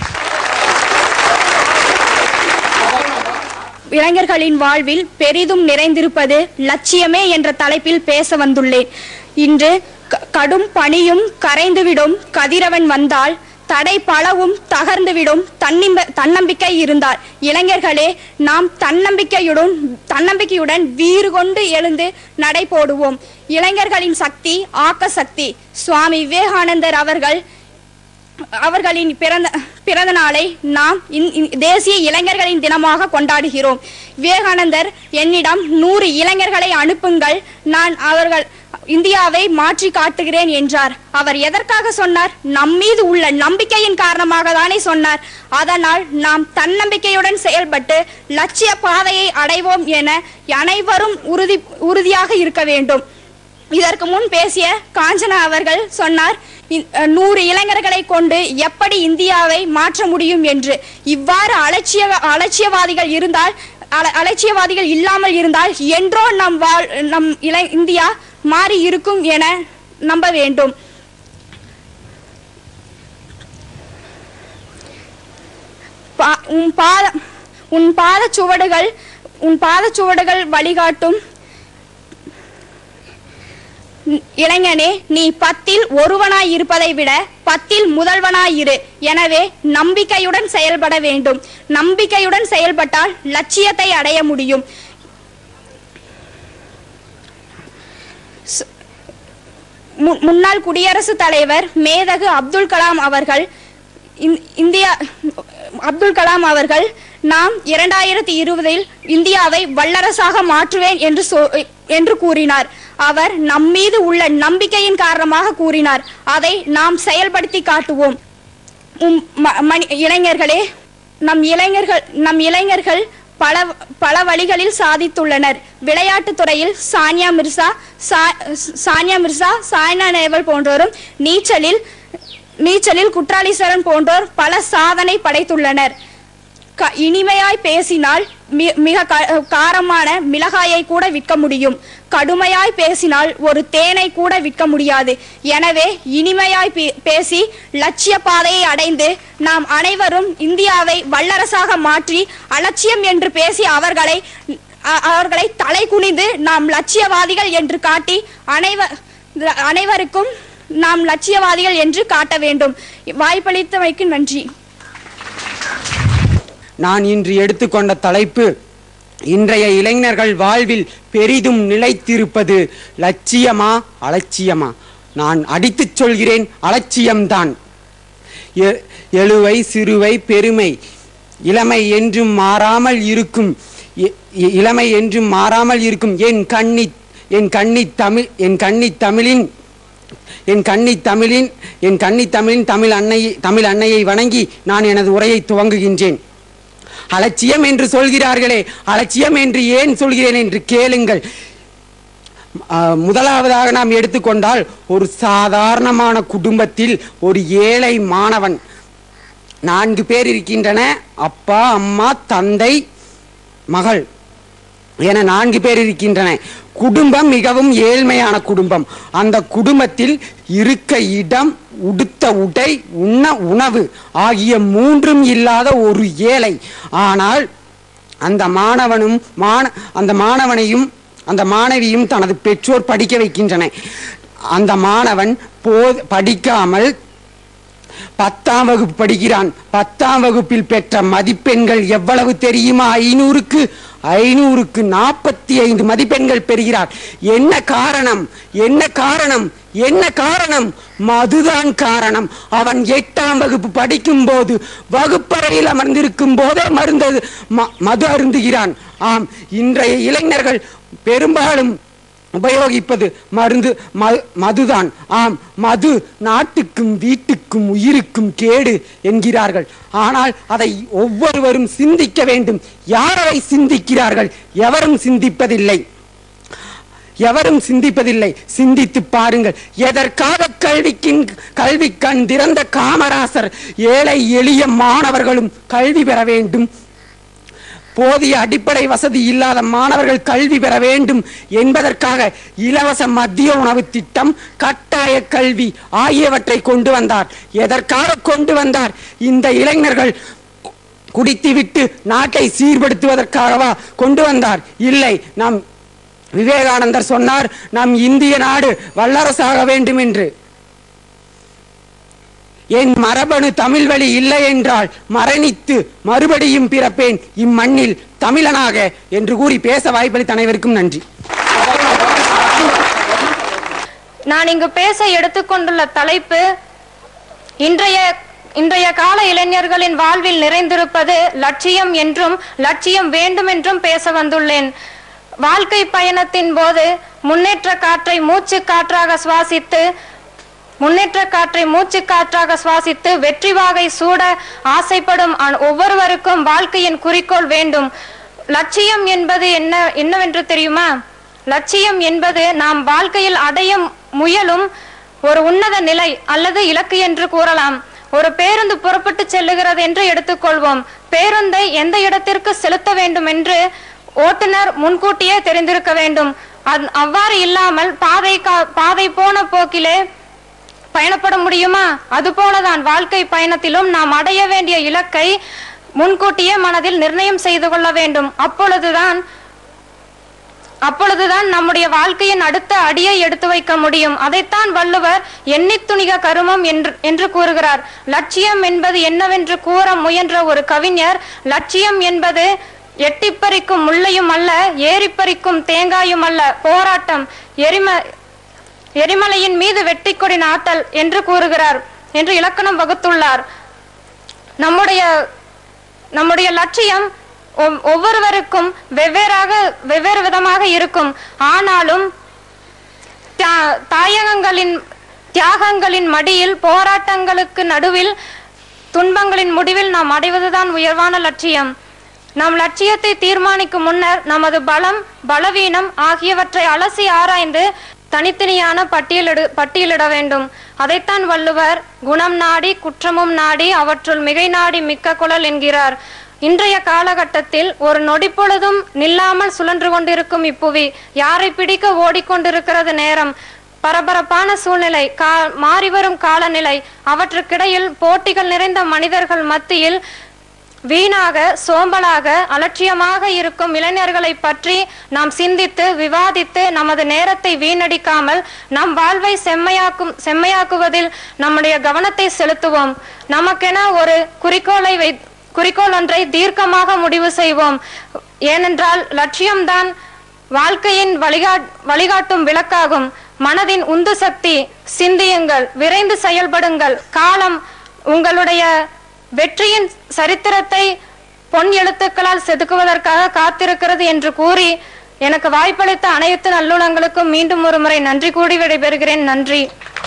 இளைஞர்களின் வாழ்வில் பெரிதும் நிறைந்திருப்பது லட்சியமே என்ற தலைப்பில் பேச வந்துள்ளேன் இன்று க- கடும் பனியும் கரைந்துவிடும் கதிரவன் வந்தால் தடை பலவும் தகர்ந்துவிடும் தன்னிம்ப தன்னம்பிக்கை இருந்தால் இளைஞர்களே நாம் தன்னம்பிக்கையுடன் தன்னம்பிக்கையுடன் வீறு கொண்டு எழுந்து நடை போடுவோம் இளைஞர்களின் சக்தி ஆக்க சக்தி சுவாமி விவேகானந்தர் அவர்கள் அவர்களின் பிறந்த பிறந்த நாளை நாம் இந்- இந்- தேசிய இளைஞர்களின் தினமாக கொண்டாடுகிறோம் விவேகானந்தர் என்னிடம் நூறு இளைஞர்களை அனுப்புங்கள் நான் அவர்கள் இந்தியாவை மாற்றி காட்டுகிறேன் என்றார் அவர் எதற்காக சொன்னார் நம் மீது உள்ள நம்பிக்கையின் காரணமாக தானே சொன்னார் அதனால் நாம் தன்னம்பிக்கையுடன் செயல்பட்டு லட்சிய பாதையை அடைவோம் என அனைவரும் உறுதி உறுதியாக இருக்க வேண்டும் இதற்கு முன் பேசிய காஞ்சனா அவர்கள் சொன்னார் இ- அஹ் நூறு இளைஞர்களை கொண்டு எப்படி இந்தியாவை மாற்ற முடியும் என்று இவ்வாறு அலட்சிய அலட்சியவாதிகள் இருந்தால் அல- அலட்சியவாதிகள் இல்லாமல் இருந்தால் என்றோ நம் வாழ் நம் இளை இந்தியா மாறி இருக்கும் என நம்ப வேண்டும் பா- உன் பாத உன் பாத சுவடுகள் உன் பாத சுவடுகள் வழிகாட்டும் இளைஞனே நீ பத்தில் ஒருவனாய் இருப்பதை விட பத்தில் முதல்வனாய் இரு எனவே நம்பிக்கையுடன் செயல்பட வேண்டும் நம்பிக்கையுடன் செயல்பட்டால் லட்சியத்தை அடைய முடியும் ச- மு- முன்னாள் குடியரசுத் தலைவர் மேதகு அப்துல் கலாம் அவர்கள் இந்- இந்தியா அப்துல் கலாம் அவர்கள் நாம் இரண்டாயிரத்தி இருபதில் இந்தியாவை வல்லரசாக மாற்றுவேன் என்று சொ- என்று கூறினார் அவர் நம்மீது உள்ள நம்பிக்கையின் காரணமாக கூறினார் அதை நாம் செயல்படுத்தி காட்டுவோம் உம் ம- மணி- இளைஞர்களே நம் இளைஞர்கள் நம் இளைஞர்கள் பல பல வழிகளில் சாதித்துள்ளனர் விளையாட்டுத் துறையில் சானியா மிர்சா சா- சானியா மிர்சா சாய்னா நேவல் போன்றோரும் நீச்சலில் நீச்சலில் குற்றாலீஸ்வரன் போன்றோர் பல சாதனை படைத்துள்ளனர் க- இனிமையாய் பேசினால் மி- மிக க- காரமான மிளகாயை கூட விற்க முடியும் கடுமையாய் பேசினால் ஒரு தேனை கூட விற்க முடியாது எனவே இனிமையாய் பே- பேசி லட்சிய பாதையை அடைந்து நாம் அனைவரும் இந்தியாவை வல்லரசாக மாற்றி அலட்சியம் என்று பேசி அவர்களை அ- அவர்களை தலை குனிந்து நாம் லட்சியவாதிகள் என்று காட்டி அனைவர் அனைவருக்கும் நாம் லட்சியவாதிகள் என்று காட்ட வேண்டும் வாய்ப்பளித்தமைக்கு நன்றி நான் இன்று எடுத்துக்கொண்ட தலைப்பு இன்றைய இளைஞர்கள் வாழ்வில் பெரிதும் நிலைத்திருப்பது லட்சியமா அலட்சியமா நான் அடித்துச் சொல்கிறேன் அலட்சியம்தான் எ- எழுவை சிறுவை பெருமை இளமை என்றும் மாறாமல் இருக்கும் இ- இ- இளமை என்றும் மாறாமல் இருக்கும் என் கண்ணி என் கண்ணி தமிழ் என் கண்ணி தமிழின் என் கண்ணி தமிழின் என் கண்ணி தமிழின் தமிழ் அன்னை தமிழ் அன்னையை வணங்கி நான் எனது உரையை துவங்குகின்றேன் அலட்சியம் என்று சொல்கிறார்களே அலட்சியம் என்று ஏன் சொல்கிறேன் என்று கேளுங்கள் ஆ, முதலாவதாக நாம் எடுத்துக்கொண்டால் ஒரு சாதாரணமான குடும்பத்தில் ஒரு ஏழை மாணவன் நான்கு பேர் இருக்கின்றன அப்பா அம்மா தந்தை மகள் என நான்கு பேர் இருக்கின்றன குடும்பம் மிகவும் ஏழ்மையான குடும்பம் அந்த குடும்பத்தில் இருக்க இடம் உடுத்த உடை உண்ண உணவு ஆகிய மூன்றும் இல்லாத ஒரு ஏழை ஆனால் அந்த மாணவனும் மான அந்த மாணவனையும் அந்த மாணவியும் தனது பெற்றோர் படிக்க வைக்கின்றன அந்த மாணவன் போ படிக்காமல் பத்தாம் வகுப்பு படிக்கிறான் பத்தாம் வகுப்பில் பெற்ற மதிப்பெண்கள் எவ்வளவு தெரியுமா ஐநூறுக்கு ஐநூறுக்கு நாற்பத்தி ஐந்து மதிப்பெண்கள் பெறுகிறார் என்ன காரணம் என்ன காரணம் என்ன காரணம் மதுதான் காரணம் அவன் எட்டாம் வகுப்பு படிக்கும் போது வகுப்பறையில் அமர்ந்திருக்கும் போதே மருந்தது ம- மது அருந்துகிறான் ஆம் இன்றைய இளைஞர்கள் பெரும்பாலும் உபயோகிப்பது மருந்து ம- மதுதான் ஆம் மது நாட்டுக்கும் வீட்டுக்கும் உயிருக்கும் கேடு என்கிறார்கள் ஆனால் அதை ஒவ்வொருவரும் சிந்திக்க வேண்டும் யார் அதை சிந்திக்கிறார்கள் எவரும் சிந்திப்பதில்லை எவரும் சிந்திப்பதில்லை சிந்தித்து பாருங்கள் எதற்காக கல்விக்கின் கல்வி கண் திறந்த காமராசர் ஏழை எளிய மாணவர்களும் கல்வி பெற வேண்டும் போதிய அடிப்படை வசதி இல்லாத மாணவர்கள் கல்வி பெற வேண்டும் என்பதற்காக இலவச மத்திய உணவு திட்டம் கட்டாய கல்வி ஆகியவற்றை கொண்டு வந்தார் எதற்காக கொண்டு வந்தார் இந்த இளைஞர்கள் குடித்துவிட்டு நாட்டை சீர்படுத்துவதற்காகவா கொண்டு வந்தார் இல்லை நாம் விவேகானந்தர் சொன்னார் நம் இந்திய நாடு வல்லரசாக வேண்டும் என்று என் மரபணு தமிழ் வழி இல்லை என்றால் மரணித்து மறுபடியும் பிறப்பேன் இம்மண்ணில் தமிழனாக என்று கூறி பேச வாய்ப்பளித்த அனைவருக்கும் நன்றி நான் இங்கு பேச எடுத்துக்கொண்டுள்ள தலைப்பு இன்றைய இன்றைய கால இளைஞர்களின் வாழ்வில் நிறைந்திருப்பது லட்சியம் என்றும் லட்சியம் வேண்டும் என்றும் பேச வந்துள்ளேன் வாழ்க்கை பயணத்தின் போது முன்னேற்ற காற்றை மூச்சு காற்றாக சுவாசித்து முன்னேற்ற காற்றை மூச்சு காற்றாக சுவாசித்து வெற்றி வாகை சூட ஆசைப்படும் அ- ஒவ்வொருவருக்கும் வாழ்க்கையின் குறிக்கோள் வேண்டும் லட்சியம் என்பது என்ன என்னவென்று தெரியுமா லட்சியம் என்பது நாம் வாழ்க்கையில் அடைய முயலும் ஒரு உன்னத நிலை அல்லது இலக்கு என்று கூறலாம் ஒரு பேருந்து புறப்பட்டு செல்லுகிறது என்று எடுத்துக்கொள்வோம் பேருந்தை எந்த இடத்திற்கு செலுத்த வேண்டும் என்று ஓட்டுநர் முன்கூட்டியே தெரிந்திருக்க வேண்டும் அத்- அவ்வாறு இல்லாமல் பாதை கா- பாதை போன போக்கிலே பயணப்பட முடியுமா அதுபோலதான் வாழ்க்கை பயணத்திலும் நாம் அடைய வேண்டிய இலக்கை முன்கூட்டியே மனதில் நிர்ணயம் செய்து கொள்ள வேண்டும் அப்பொழுதுதான் அப்பொழுதுதான் நம்முடைய வாழ்க்கையின் அடுத்த அடியை எடுத்து வைக்க முடியும் அதைத்தான் வள்ளுவர் எண்ணித் துணிக கருமம் என்று என்று கூறுகிறார் லட்சியம் என்பது என்னவென்று கூற முயன்ற ஒரு கவிஞர் லட்சியம் என்பது எட்டிப்பறிக்கும் முள்ளையும் அல்ல ஏறிப்பறிக்கும் தேங்காயும் அல்ல போராட்டம் எரிம எரிமலையின் மீது வெட்டிக்கொடி நாட்டல் என்று கூறுகிறார் என்று இலக்கணம் வகுத்துள்ளார் நம்முடைய நம்முடைய லட்சியம் ஒவ்- ஒவ்வொருவருக்கும் வெவ்வேறாக வெவ்வேறு விதமாக இருக்கும் ஆனாலும் தியா- தாயகங்களின் தியாகங்களின் மடியில் போராட்டங்களுக்கு நடுவில் துன்பங்களின் முடிவில் நாம் அடைவதுதான் உயர்வான லட்சியம் நம் லட்சியத்தை தீர்மானிக்கும் முன்னர் நமது பலம் பலவீனம் ஆகியவற்றை அலசி ஆராய்ந்து தனித்தனியான பட்டியலிடு பட்டியலிட வேண்டும் அதைத்தான் வள்ளுவர் குணம் நாடி குற்றமும் நாடி அவற்றுள் மிகை நாடி மிக்க குழல் என்கிறார் இன்றைய காலகட்டத்தில் ஒரு நொடி பொழுதும் நில்லாமல் சுழன்று கொண்டிருக்கும் இப்புவி யாரை பிடிக்க ஓடிக்கொண்டிருக்கிறது நேரம் பரபரப்பான சூழ்நிலை கா மாறிவரும் காலநிலை அவற்றுக்கிடையில் போட்டிகள் நிறைந்த மனிதர்கள் மத்தியில் வீணாக சோம்பலாக அலட்சியமாக இருக்கும் இளைஞர்களை பற்றி நாம் சிந்தித்து விவாதித்து நமது நேரத்தை வீணடிக்காமல் நம் வாழ்வை செம்மையாக்கும் செம்மையாக்குவதில் நம்முடைய கவனத்தை செலுத்துவோம் நமக்கென ஒரு குறிக்கோளை வை குறிக்கோள் ஒன்றை தீர்க்கமாக முடிவு செய்வோம் ஏனென்றால் லட்சியம்தான் வாழ்க்கையின் வழிகா வழிகாட்டும் விளக்காகும் மனதின் உந்து சக்தி சிந்தியுங்கள் விரைந்து செயல்படுங்கள் காலம் உங்களுடைய வெற்றியின் சரித்திரத்தை பொன் எழுத்துக்களால் செதுக்குவதற்காக காத்திருக்கிறது என்று கூறி எனக்கு வாய்ப்பளித்த அனைத்து நல்லுணங்களுக்கும் மீண்டும் ஒரு முறை நன்றி கூடி விடைபெறுகிறேன் நன்றி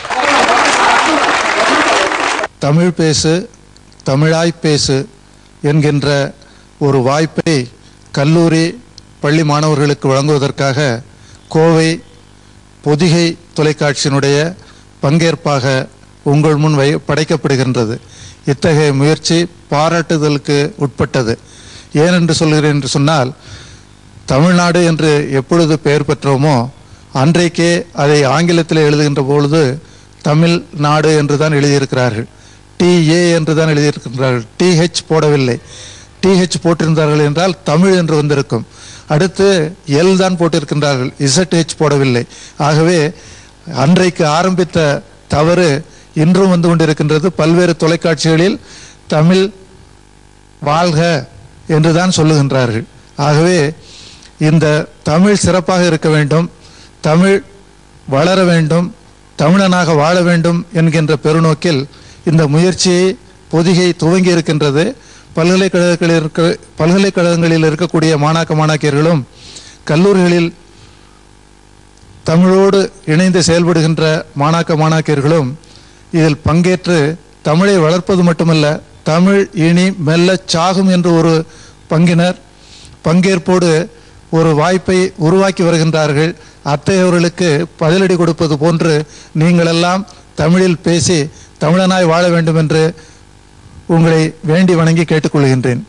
தமிழ் பேசு தமிழாய் பேசு என்கின்ற ஒரு வாய்ப்பை கல்லூரி பள்ளி மாணவர்களுக்கு வழங்குவதற்காக கோவை பொதிகை தொலைக்காட்சியினுடைய பங்கேற்பாக உங்கள் முன் வை படைக்கப்படுகின்றது இத்தகைய முயற்சி பாராட்டுதலுக்கு உட்பட்டது ஏனென்று சொல்கிறேன் என்று சொன்னால் தமிழ்நாடு என்று எப்பொழுது பெயர் பெற்றோமோ அன்றைக்கே அதை ஆங்கிலத்தில் எழுதுகின்ற பொழுது தமிழ் நாடு என்று தான் எழுதியிருக்கிறார்கள் டிஏ என்று தான் எழுதியிருக்கின்றார்கள் டிஹெச் போடவில்லை டிஹெச் போட்டிருந்தார்கள் என்றால் தமிழ் என்று வந்திருக்கும் அடுத்து எல் தான் போட்டிருக்கின்றார்கள் இசட்ஹெச் போடவில்லை ஆகவே அன்றைக்கு ஆரம்பித்த தவறு இன்றும் வந்து கொண்டிருக்கின்றது பல்வேறு தொலைக்காட்சிகளில் தமிழ் வாழ்க என்றுதான் சொல்லுகின்றார்கள் ஆகவே இந்த தமிழ் சிறப்பாக இருக்க வேண்டும் தமிழ் வளர வேண்டும் தமிழனாக வாழ வேண்டும் என்கின்ற பெருநோக்கில் இந்த முயற்சியை பொதிகை துவங்கி இருக்கின்றது பல்கலைக்கழகங்களில் இருக்க பல்கலைக்கழகங்களில் இருக்கக்கூடிய மாணாக்க மாணாக்கியர்களும் கல்லூரிகளில் தமிழோடு இணைந்து செயல்படுகின்ற மாணாக்க மாணாக்கியர்களும் இதில் பங்கேற்று தமிழை வளர்ப்பது மட்டுமல்ல தமிழ் இனி மெல்ல சாகும் என்று ஒரு பங்கினர் பங்கேற்போடு ஒரு வாய்ப்பை உருவாக்கி வருகின்றார்கள் அத்தகையவர்களுக்கு பதிலடி கொடுப்பது போன்று நீங்களெல்லாம் தமிழில் பேசி தமிழனாய் வாழ வேண்டும் என்று உங்களை வேண்டி வணங்கி கேட்டுக்கொள்கின்றேன்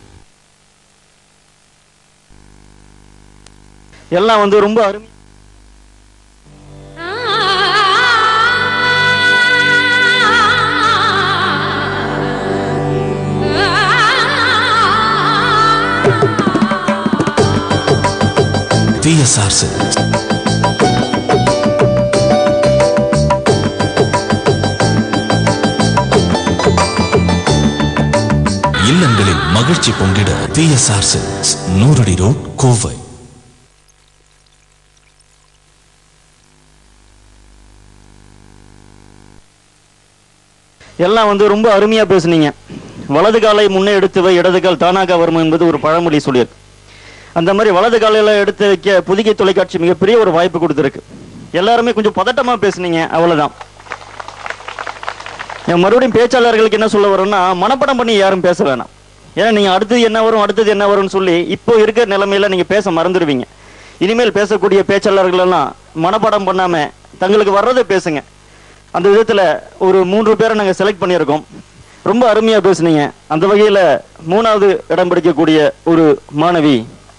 எல்லாம் வந்து ரொம்ப அருமை டிஎஸ்ஆர் சில்க்ஸ் இல்லங்களில் மகிழ்ச்சி பொங்கிட டிஎஸ்ஆர் சில்க்ஸ் நூறடி ரோட் கோவை எல்லாம் வந்து ரொம்ப அருமையா பேசுனீங்க வலது காலை முன்னே எடுத்து வை இடது கால் தானாக வரும் என்பது ஒரு பழமொழி சொல்லியிருக்கு அந்த மாதிரி வலது காலையில எடுத்து வைக்க புதிய தொலைக்காட்சி மிகப்பெரிய ஒரு வாய்ப்பு கொடுத்துருக்கு எல்லாருமே கொஞ்சம் பதட்டமா பேசுனீங்க அவ்வளவுதான் என் மறுபடியும் பேச்சாளர்களுக்கு என்ன சொல்ல வரோம்னா மனப்படம் பண்ணி யாரும் பேச வேணாம் ஏன்னா நீங்க அடுத்தது என்ன வரும் அடுத்தது என்ன வரும்னு சொல்லி இப்போ இருக்கிற நிலைமையில நீங்க பேச மறந்துடுவீங்க இனிமேல் பேசக்கூடிய பேச்சாளர்கள் எல்லாம் மனப்பாடம் பண்ணாம தங்களுக்கு வர்றதை பேசுங்க அந்த விதத்துல ஒரு மூன்று பேரை நாங்க செலக்ட் பண்ணியிருக்கோம் ரொம்ப அருமையா பேசுனீங்க அந்த வகையில மூணாவது இடம் பிடிக்கக்கூடிய ஒரு மாணவி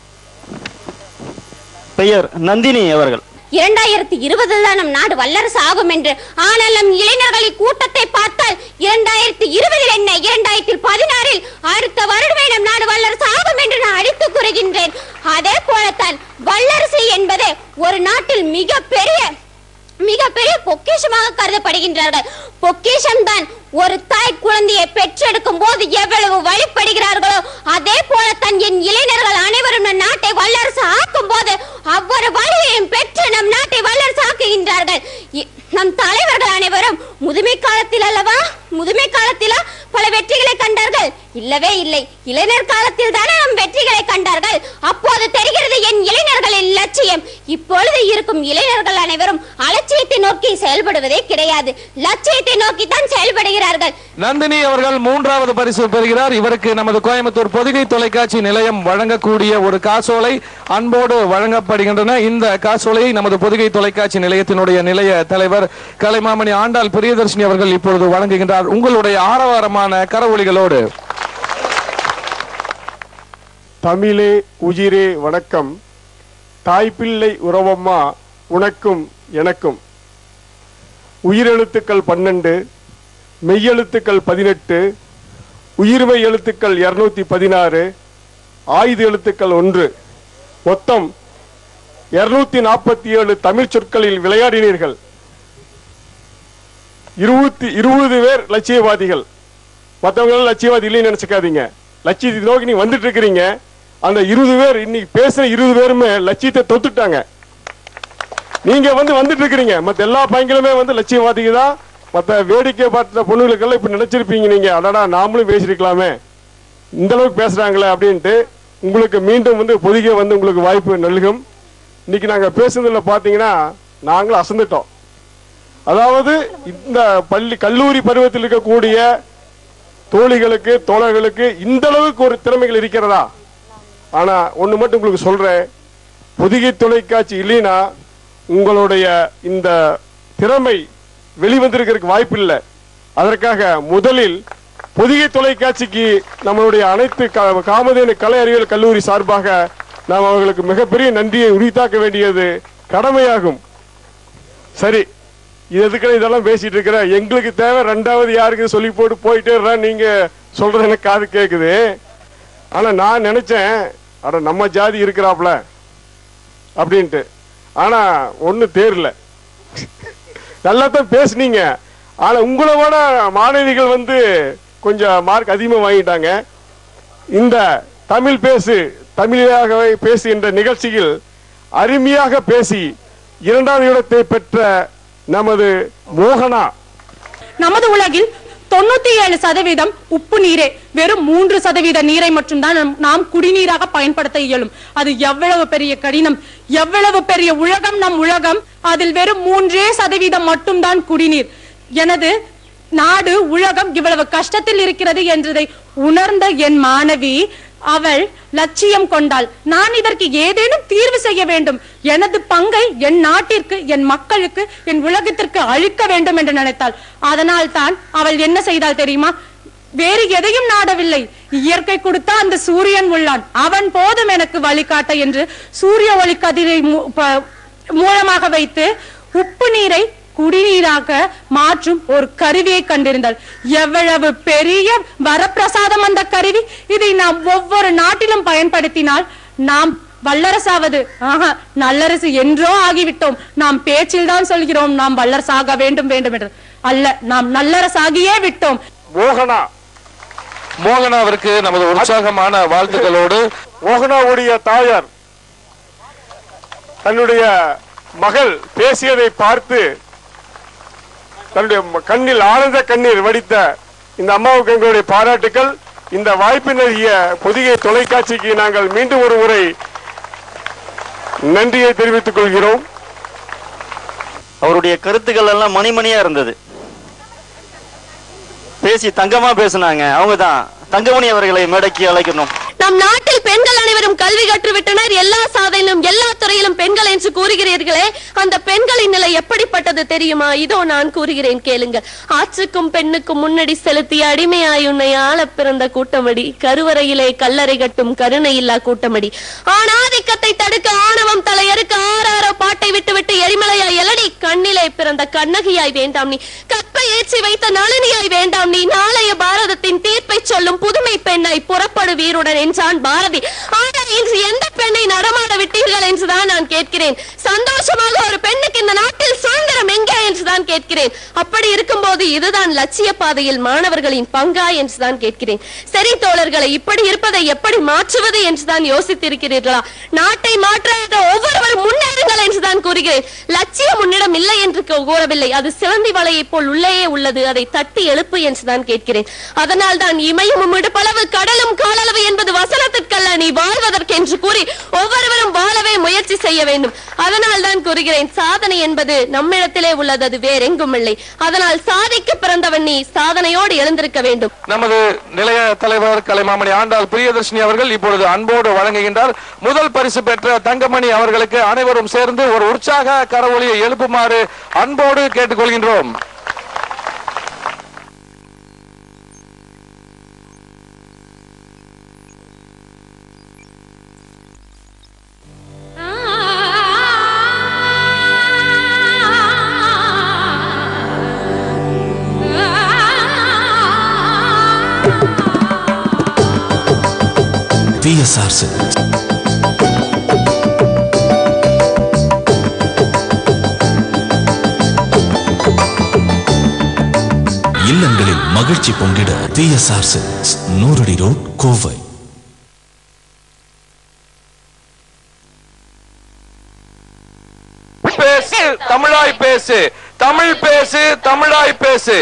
பெயர் நந்தினி அவர்கள் இரண்டாயிரத்தி இருபதில் தான் நம் நாடு வல்லரசு ஆகும் என்று ஆனால் நம் இளைஞர்களின் கூட்டத்தை பார்த்தால் இரண்டாயிரத்தி இருபதில் என்ன இரண்டாயிரத்தி பதினாறில் அடுத்த வருடமே நம் நாடு வல்லரசு ஆகும் என்று நான் அடித்து கூறுகின்றேன் அதே போலத்தான் வல்லரசு என்பது ஒரு நாட்டில் மிக பெரிய மிகப்பெரிய பொக்கிஷமாக கருதப்படுகின்றார்கள் பொக்கிஷம் தான் ஒரு தாய் குழந்தையை பெற்றெடுக்கும் போது எவ்வளவு வழிபடுகிறார்களோ அதே போலத்தான் என் இளைஞர்கள் அனைவரும் நம் நாட்டை வல்லரசு ஆக்கும் போது அவ்வொரு வழியையும் பெற்று நம் நாட்டை வல்லரசு ஆக்குகின்றார்கள் இ- நம் தலைவர்கள் அனைவரும் முதுமை காலத்தில் அல்லவா முதுமை காலத்திலா பல வெற்றிகளை கண்டார்கள் இல்லவே இல்லை இளைஞர் காலத்தில் தானே நம் வெற்றிகளை கண்டார்கள் அப்போது தெரிகிறது என் இளைஞர்களின் லட்சியம் இப்பொழுது இருக்கும் இளைஞர்கள் அனைவரும் அலட்சியத்தை நோக்கி செயல்படுவதே கிடையாது லட்சியத்தை நோக்கி தான் செயல்படுகிறார்கள் நந்தினி அவர்கள் மூன்றாவது பரிசு பெறுகிறார் இவருக்கு நமது கோயம்புத்தூர் பொதிகை தொலைக்காட்சி நிலையம் வழங்கக்கூடிய ஒரு காசோலை அன்போடு வழங்கப்படுகின்றன இந்த காசோலையை நமது பொதிகை தொலைக்காட்சி நிலையத்தினுடைய நிலைய தலைவர் கலைமாமணி ஆண்டாள் பிரியதர்ஷினி அவர்கள் இப்பொழுது வழங்குகின்றார் உங்களுடைய ஆரவாரமான கரவொலிகளோடு தமிழே உயிரே வணக்கம் தாய்ப்பிள்ளை உறவம்மா உனக்கும் எனக்கும் உயிரெழுத்துக்கள் பன்னெண்டு மெய்யெழுத்துக்கள் பதினெட்டு உயிர்மை எழுத்துக்கள் இருநூத்தி பதினாறு ஆயுத எழுத்துக்கள் ஒன்று மொத்தம் இருநூத்தி நாற்பத்தி ஏழு தமிழ் சொற்களில் விளையாடினீர்கள் இருபத்தி இருபது பேர் லட்சியவாதிகள் மற்றவங்க லட்சியவாதி இல்லைன்னு நினைச்சுக்காதீங்க லட்சியத்தை நோக்கி நீங்க வந்துட்டு இருக்கிறீங்க அந்த இருபது பேர் இன்னைக்கு பேசுற இருபது பேருமே லட்சியத்தை தொத்துட்டாங்க நீங்க வந்து வந்துட்டு இருக்கிறீங்க மத்த எல்லா பையங்களுமே வந்து லட்சியவாதிங்க தான் மத்த வேடிக்கை பார்த்த பொண்ணுகளுக்கெல்லாம் இப்ப நினைச்சிருப்பீங்க நீங்க அடடா நாமளும் பேசிருக்கலாமே இந்த அளவுக்கு பேசுறாங்களே அப்படின்ட்டு உங்களுக்கு மீண்டும் வந்து பொதிகை வந்து உங்களுக்கு வாய்ப்பு நல்கும் இன்னைக்கு நாங்க பேசுனதுல பாத்தீங்கன்னா நாங்களும் அசந்துட்டோம் அதாவது இந்த பள்ளி கல்லூரி பருவத்தில் இருக்கக்கூடிய தோழிகளுக்கு தோழர்களுக்கு இந்த அளவுக்கு ஒரு திறமைகள் இருக்கிறதா ஆனா ஒண்ணு மட்டும் உங்களுக்கு சொல்றேன் பொதிகை தொலைக்காட்சி இல்லைன்னா உங்களுடைய இந்த திறமை வெளிவந்திருக்கிறதுக்கு வாய்ப்பு இல்லை அதற்காக முதலில் பொதிகை தொலைக்காட்சிக்கு நம்மளுடைய அனைத்து கா- காமதேனு கலை அறிவியல் கல்லூரி சார்பாக நாம் அவர்களுக்கு மிகப்பெரிய நன்றியை உரித்தாக்க வேண்டியது கடமையாகும் சரி இது எதுக்குன்னு இதெல்லாம் பேசிட்டு இருக்கிற எங்களுக்கு தேவை ரெண்டாவது யாருக்கு சொல்லி போட்டு போயிட்டே இருறா நீங்க சொல்றது எனக்கு காது கேக்குது ஆனா நான் நினைச்சேன் அட நம்ம ஜாதி இருக்கிறாப்ல அப்படின்ட்டு ஆனா ஒண்ணு தேரல நல்லா தான் பேசுனீங்க ஆனா உங்களை விட மாணவிகள் வந்து கொஞ்சம் மார்க் அதிகமா வாங்கிட்டாங்க இந்த தமிழ் பேசு தமிழாகவே பேசு என்ற நிகழ்ச்சியில் அருமையாக பேசி இரண்டாவது இடத்தை பெற்ற நமது மோகனா நமது உலகில் தொண்ணூத்தி ஏழு சதவீதம் உப்பு நீரே வெறும் மூன்று சதவீத நீரை மட்டும்தான் நாம்- நாம் குடிநீராக பயன்படுத்த இயலும் அது எவ்வளவு பெரிய கடினம் எவ்வளவு பெரிய உலகம் நம் உலகம் அதில் வெறும் மூன்றே சதவீதம் மட்டும்தான் குடிநீர் எனது நாடு உலகம் இவ்வளவு கஷ்டத்தில் இருக்கிறது என்றதை உணர்ந்த என் மாணவி அவள் லட்சியம் கொண்டாள் நான் இதற்கு ஏதேனும் தீர்வு செய்ய வேண்டும் எனது பங்கை என் நாட்டிற்கு என் மக்களுக்கு என் உலகத்திற்கு அழிக்க வேண்டும் என்று நினைத்தாள் அதனால் தான் அவள் என்ன செய்தாள் தெரியுமா வேறு எதையும் நாடவில்லை இயற்கை கொடுத்த அந்த சூரியன் உள்ளான் அவன் போதும் எனக்கு வழிகாட்ட என்று சூரிய ஒளி கதிரை மூ- ப- மூலமாக வைத்து உப்பு நீரை குடிநீராக மாற்றும் ஒரு கருவியை கண்டிருந்தாள் எவ்வளவு பெரிய வரப்பிரசாதம் அந்த கருவி இதை நாம் ஒவ்வொரு நாட்டிலும் பயன்படுத்தினால் நாம் வல்லரசாவது ஆஹா நல்லரசு என்றோ ஆகிவிட்டோம் நாம் பேச்சில் தான் சொல்கிறோம் நாம் வல்லரசாக வேண்டும் வேண்டும் என்று அல்ல நாம் நல்லரசாகியே விட்டோம் மோகனா மோகனாவிற்கு நமது உற்சாகமான வாழ்த்துக்களோடு மோகனாவுடைய தாயார் தன்னுடைய மகள் பேசியதை பார்த்து தன்னுடைய ம- கண்ணில் ஆனந்த கண்ணீர் வடித்த இந்த அம்மாவுக்கு எங்களுடைய பாராட்டுக்கள் இந்த வாய்ப்பு நல்கிய பொதிகை தொலைக்காட்சிக்கு நாங்கள் மீண்டும் ஒரு முறை நன்றியை தெரிவித்துக் கொள்கிறோம் அவருடைய கருத்துக்கள் எல்லாம் மணிமணியா இருந்தது பேசி தங்கமா பேசுனாங்க அவங்க தான் தங்கமணி அவர்களை மேடைக்கு அழைக்கணும் நம் நாட்டில் பெண்கள் அனைவரும் கல்வி கற்றுவிட்டனர் எல்லா சாதனையிலும் எல்லா துறையிலும் பெண்கள் என்று கூறுகிறீர்களே அந்த பெண்களின் நிலை எப்படிப்பட்டது தெரியுமா இதோ நான் கூறுகிறேன் கேளுங்கள் ஆற்றுக்கும் பெண்ணுக்கும் முன்னடி செலுத்திய அடிமையாய் உன்னை ஆள பிறந்த கூட்டமடி கருவறையிலே கல்லறை கட்டும் கருணை இல்லா கூட்டமடி ஆணாதிக்கத்தை தடுக்க ஆணவம் தலையறுக்க ஆறாரோ பாட்டை விட்டு விட்டு எரிமலையாய் எலடி கண்ணிலே பிறந்த கண்ணகியாய் வேண்டாம் நீ கற்பை ஏற்றி வைத்த நளினியாய் வேண்டாம் நீ நாளைய பாரதத்தின் தீர்ப்பை சொல்லும் புதுமை பெண்ணாய் புறப்படு வீருடன் என்றான் பாரதி ஆனால் இன்று எந்த பெண்ணை நடமாட விட்டீர்கள் என்றுதான் நான் கேட்கிறேன் சந்தோஷமாக ஒரு பெண்ணுக்கு இந்த நாட்டில் சுதந்திரம் எங்கே என்றுதான் கேட்கிறேன் அப்படி இருக்கும்போது இதுதான் லட்சிய பாதையில் மாணவர்களின் பங்கா என்றுதான் கேட்கிறேன் சரி தோழர்களை இப்படி இருப்பதை எப்படி மாற்றுவது என்றுதான் யோசித்திருக்கிறீர்களா நாட்டை மாற்றாத ஒவ்வொருவரும் முன்னேறுங்கள் என்றுதான் கூறுகிறேன் லட்சியம் உன்னிடம் இல்லை என்று கூறவில்லை அது சிலந்தி வலையை போல் உள்ளேயே உள்ளது அதை தட்டி எழுப்பு என்றுதான் கேட்கிறேன் அதனால் தான் இமையும் இடுப்பளவு கடலும் காலளவு என்பது வசனத்திற்கல்ல நீ வாழ்வதற்கென்று கூறி ஒவ்வொருவரும் வாழவே முயற்சி செய்ய வேண்டும் அதனால் தான் கூறுகிறேன் சாதனை என்பது நம்மிடத்திலே உள்ளது அது வேறெங்கும் இல்லை அதனால் சாதிக்க பிறந்தவன் நீ சாதனையோடு எழுந்திருக்க வேண்டும் நமது நிலைய தலைவர் கலைமாமணி ஆண்டாள் பிரியதர்ஷினி அவர்கள் இப்பொழுது அன்போடு வழங்குகின்றார் முதல் பரிசு பெற்ற தங்கமணி அவர்களுக்கு அனைவரும் சேர்ந்து ஒரு உற்சாக கரவொலியை எழுப்புமாறு அன்போடு கேட்டுக்கொள்கின்றோம் பிஎஸ்ஆர் சில்க்ஸ் இல்லங்களில் மகிழ்ச்சி பொங்கிட பிஎஸ்ஆர் சில்க்ஸ் நூறடி ரோட் கோவை பேசு தமிழாய் பேசு தமிழ் பேசு தமிழாய் பேசு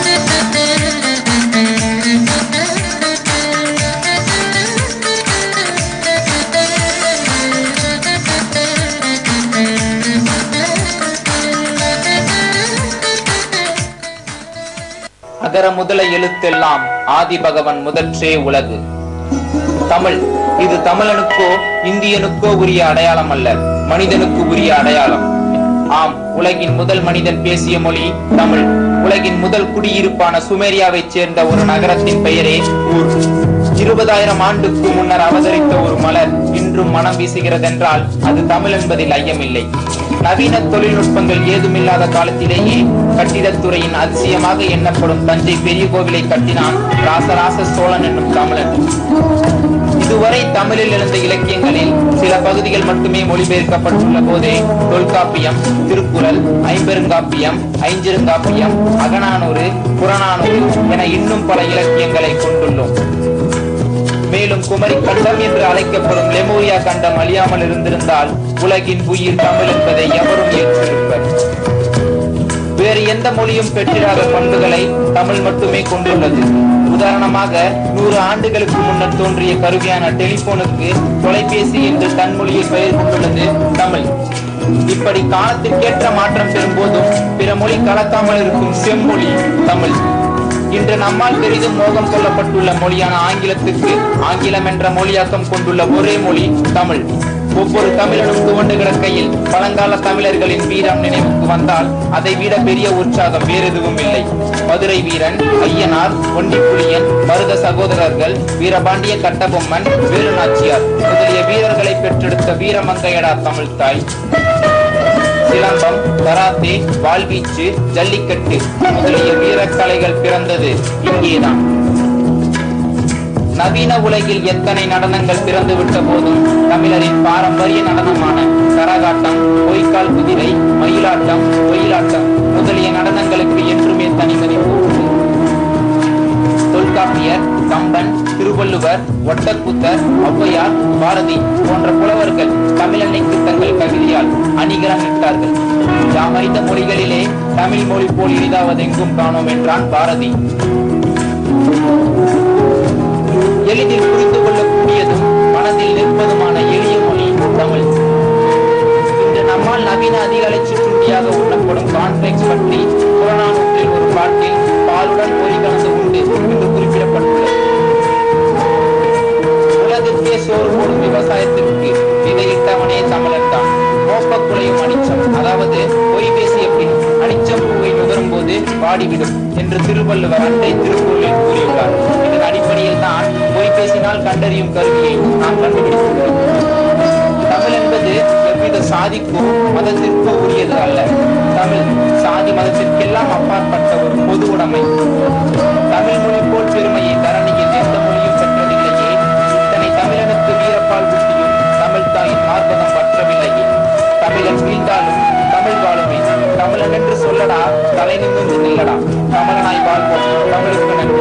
அகர முதல எழுத்தெல்லாம் ஆதி பகவன் முதற்றே உலகு தமிழ் இது தமிழனுக்கோ இந்தியனுக்கோ உரிய அடையாளம் அல்ல மனிதனுக்கு உரிய அடையாளம் ஆம் உலகின் முதல் மனிதன் பேசிய மொழி தமிழ் உலகின் முதல் குடியிருப்பான சுமேரியாவைச் சேர்ந்த ஒரு நகரத்தின் பெயரே ஊர் இருபதாயிரம் ஆண்டுக்கு முன்னர் அவதரித்த ஒரு மலர் இன்றும் மனம் வீசுகிறதென்றால் அது தமிழ் என்பதில் ஐயமில்லை நவீன தொழில்நுட்பங்கள் ஏதுமில்லாத காலத்திலேயே கட்டிடத்துறையின் அதிசயமாக எண்ணப்படும் தஞ்சை பெரிய கோவிலை கட்டினான் ராசராச சோழன் என்னும் தமிழன் இதுவரை தமிழில் எழுந்த இலக்கியங்களில் சில பகுதிகள் மட்டுமே மொழிபெயர்க்கப்பட்டுள்ள போதே தொல்காப்பியம் திருக்குறள் ஐம்பெருங்காப்பியம் ஐஞ்சிருங்காப்பியம் அகநானூறு புறநானூறு என இன்னும் பல இலக்கியங்களை கொண்டுள்ளோம் மேலும் குமரி கண்டம் என்று அழைக்கப்படும் லெமோரியா கண்டம் அழியாமல் இருந்திருந்தால் உலகின் உயிர் தமிழ் என்பதை எவரும் ஏற்றிருப்பர் வேறு எந்த மொழியும் பெற்றிராத பண்புகளை தமிழ் மட்டுமே கொண்டுள்ளது உதாரணமாக நூறு ஆண்டுகளுக்கு முன்னர் தோன்றிய கருவியான டெலிபோனுக்கு தொலைபேசி என்று தன் மொழியில் பெயர் கொண்டுள்ளது தமிழ் இப்படி காலத்திற்கேற்ற மாற்றம் பெறும்போதும் பிற மொழி கலக்காமல் இருக்கும் செம்மொழி தமிழ் இன்று நம்மால் பெரிதும் மோகம் கொள்ளப்பட்டுள்ள மொழியான ஆங்கிலத்துக்கு ஆங்கிலம் என்ற மொழியாக்கம் கொண்டுள்ள ஒரே மொழி தமிழ் ஒவ்வொரு தமிழனும் துவண்டு கிடக்கையில் பழங்கால தமிழர்களின் வீரம் நினைவுக்கு வந்தால் அதை விட பெரிய உற்சாகம் வேறெதுவும் இல்லை மதுரை வீரன் ஐயனார் ஒண்டிப்புலியன் மருத சகோதரர்கள் வீரபாண்டிய கட்டபொம்மன் வேலுநாச்சியார் முதலிய வீரர்களை பெற்றெடுத்த வீரமங்கையடா தமிழ் தாய் சிலம்பம் கராத்தே வாள்வீச்சு ஜல்லிக்கட்டு முதலிய வீரக்கலைகள் பிறந்தது இங்கேதான் நவீன உலகில் எத்தனை நடனங்கள் பிறந்து விட்ட போதும் தமிழரின் பாரம்பரிய நடனமான கரகாட்டம் பொய்க்கால் குதிரை மயிலாட்டம் ஒயிலாட்டம் முதலிய நடனங்களுக்கு என்றுமே தனி மதிப்பு உண்டு தொல்காப்பியர் கம்பன் திருவள்ளுவர் ஒட்டக்கூத்தர் ஔவையார் பாரதி போன்ற புலவர்கள் தமிழன்னைக்கு தங்கள் கவிதையால் அணிகரம் இட்டார்கள் யாமறிந்த மொழிகளிலே தமிழ் மொழி போல் இனிதாவதெங்கும் காணோம் என்றான் பாரதி எளிதில் புரிந்து கொள்ளக்கூடியதும் மனதில் நிற்பதுமான எளிய மொழி தமிழ் இன்று நம்மால் நவீன அதிகாலை சிற்றுண்டியாக உண்ணப்படும் கான்ஃபிளெக்ஸ் பற்றி புறநானூற்றில் ஒரு பாட்டில் பாலுடன் பொறி கலந்து உண்டு என்று குறிப்பிடப்பட்டுள்ளது உலகிற்கே சோறு போடும் விவசாயத்திற்கு விதையிட்டவனே தமிழன் தான் மோப்பக்குலையும் அனிச்சம் அதாவது பொய் பேசிய பின் அனிச்சம் பூவை நுகரும் போது வாடிவிடும் என்று திருவள்ளுவர் அன்றை திருக்குறளில் கூறியுள்ளார் இதன் அடிப்படையில் தான் பொய் பேசினால் கண்டறியும் கருவியை நாம் கண்டுபிடித்துள்ளோம் தமிழ் என்பது எவ்வித சாதிக்கோ மதத்திற்கோ உரியது அல்ல தமிழ் சாதி மதத்திற்கெல்லாம் அப்பாற்பட்ட ஒரு பொது உடைமை தமிழ் மொழி போல் பெருமையை தரணியில் எந்த மொழியும் பெற்றதில்லையே இத்தனை தமிழனுக்கு வீரப்பால் ஊட்டியும் தமிழ் தாயின் மார்பதம் பற்றவில்லையே தமிழன் வீழ்ந்தாலும் தமிழ் வாழுமே தமிழன் என்று சொல்லடா தலை நிமிர்ந்து நில்லடா தமிழனாய் வாழ்வோம் தமிழுக்கு நன்றி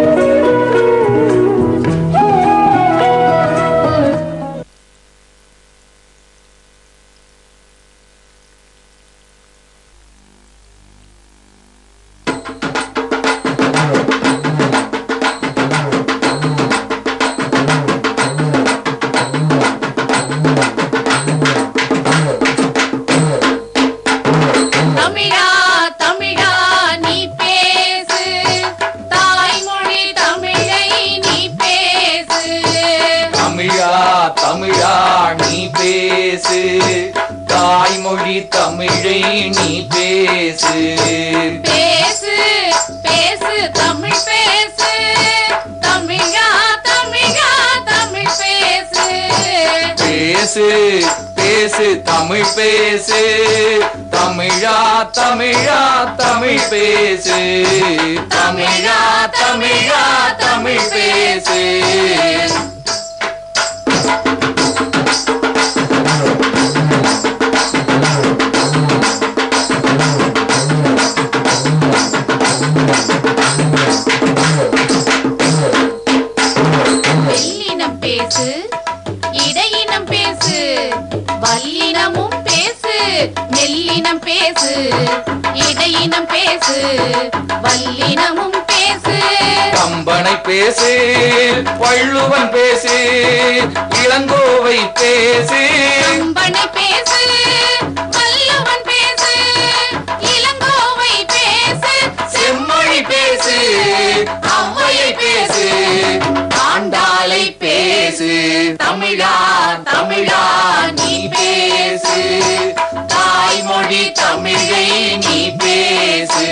தமிழா தமிழா நீ பேசு தாய்மொழி தமிழை நீ பேசு தமிழா தமிழா நீ பேசு தாய்மொழி தமிழை நீ பேசு பேசு பேசு தமிழ் பேசு தமிழா தமிழா தமிழ் பேசு பேசு பேசு தமிழ் பேசு தமிழா தமிழா தமிழ் பேசு தமிழா தமிழா தமிழ் பேசு வெள்ளினம் பேசு இடையினம் பேசு வல்லினமும் பேசு மெல்லினம் பேசு இடையினம் பேசு வல்லினமும் பேசு கம்பனை பேசு வள்ளுவன் பேசு இளங்கோவை பேசு கம்பனை பேசு வள்ளுவன் பேசு இளங்கோவை பேசு செம்மொழி பேசு ஔவையை பேசு ஆண்டாளை பேசு தமிழா தமிழா நீ பேசு தாய்மொழி தமிழை நீ பேசு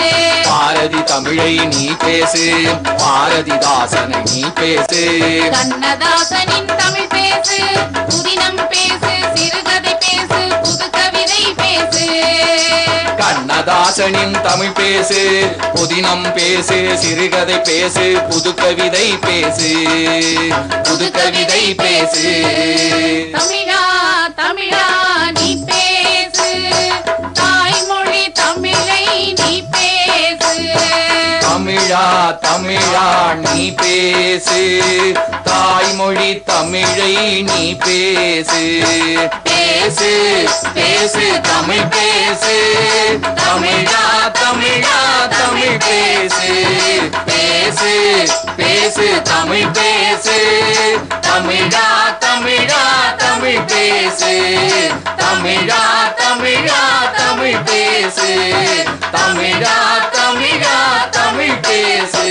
பாரதி தமிழை நீ பேசு பாரதிதாசனை நீ பேசு கண்ணதாசனின் தமிழ் பேசு புதினம் பேசு சிறுகதை பேசு புது கவிதை பேசு கண்ணதாசனின் தமிழ் பேசு புதினம் பேசு சிறுகதை பேசு புது கவிதை பேசு புது கவிதை பேசு தமிழா தமிழா நீ பேசு தாய்மொழி தமிழை நீ பேசு தமிழா தமிழா நீ பேசு தாய்மொழி தமிழை நீ பேசு பேசு பேசு தமிழ் பேசு தமிழா தமிழா தமிழ் பேசு பேசு பேசு தமிழ் பேசு தமிழா தமிழா தமிழ் பேசு தமிழா தமிழா தமிழ் பேசு தமிழா தமிழா தமிழ் பேசு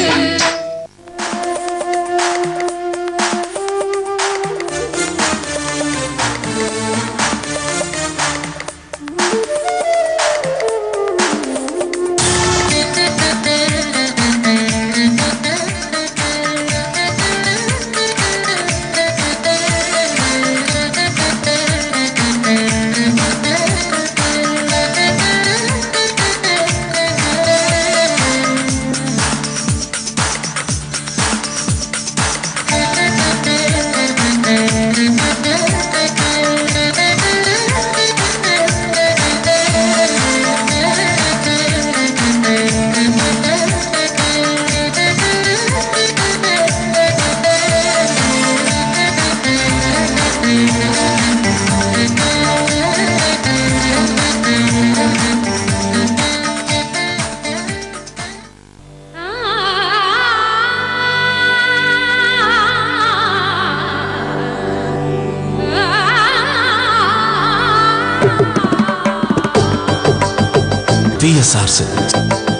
டிஎஸ்ஆர் சில்க்ஸ்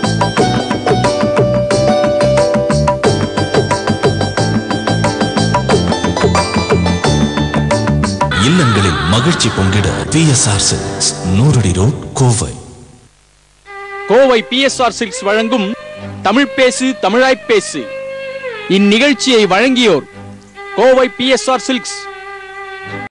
இல்லங்களில் மகிழ்ச்சி பொங்கிட டிஎஸ்ஆர் சில்க்ஸ் நூறடி road Kovai Kovai PSR silks வழங்கும் தமிழ் பேசு தமிழாய் பேசு இந்நிகழ்ச்சியை வழங்கியோர் கோவை பிஎஸ்ஆர் சில்க்ஸ்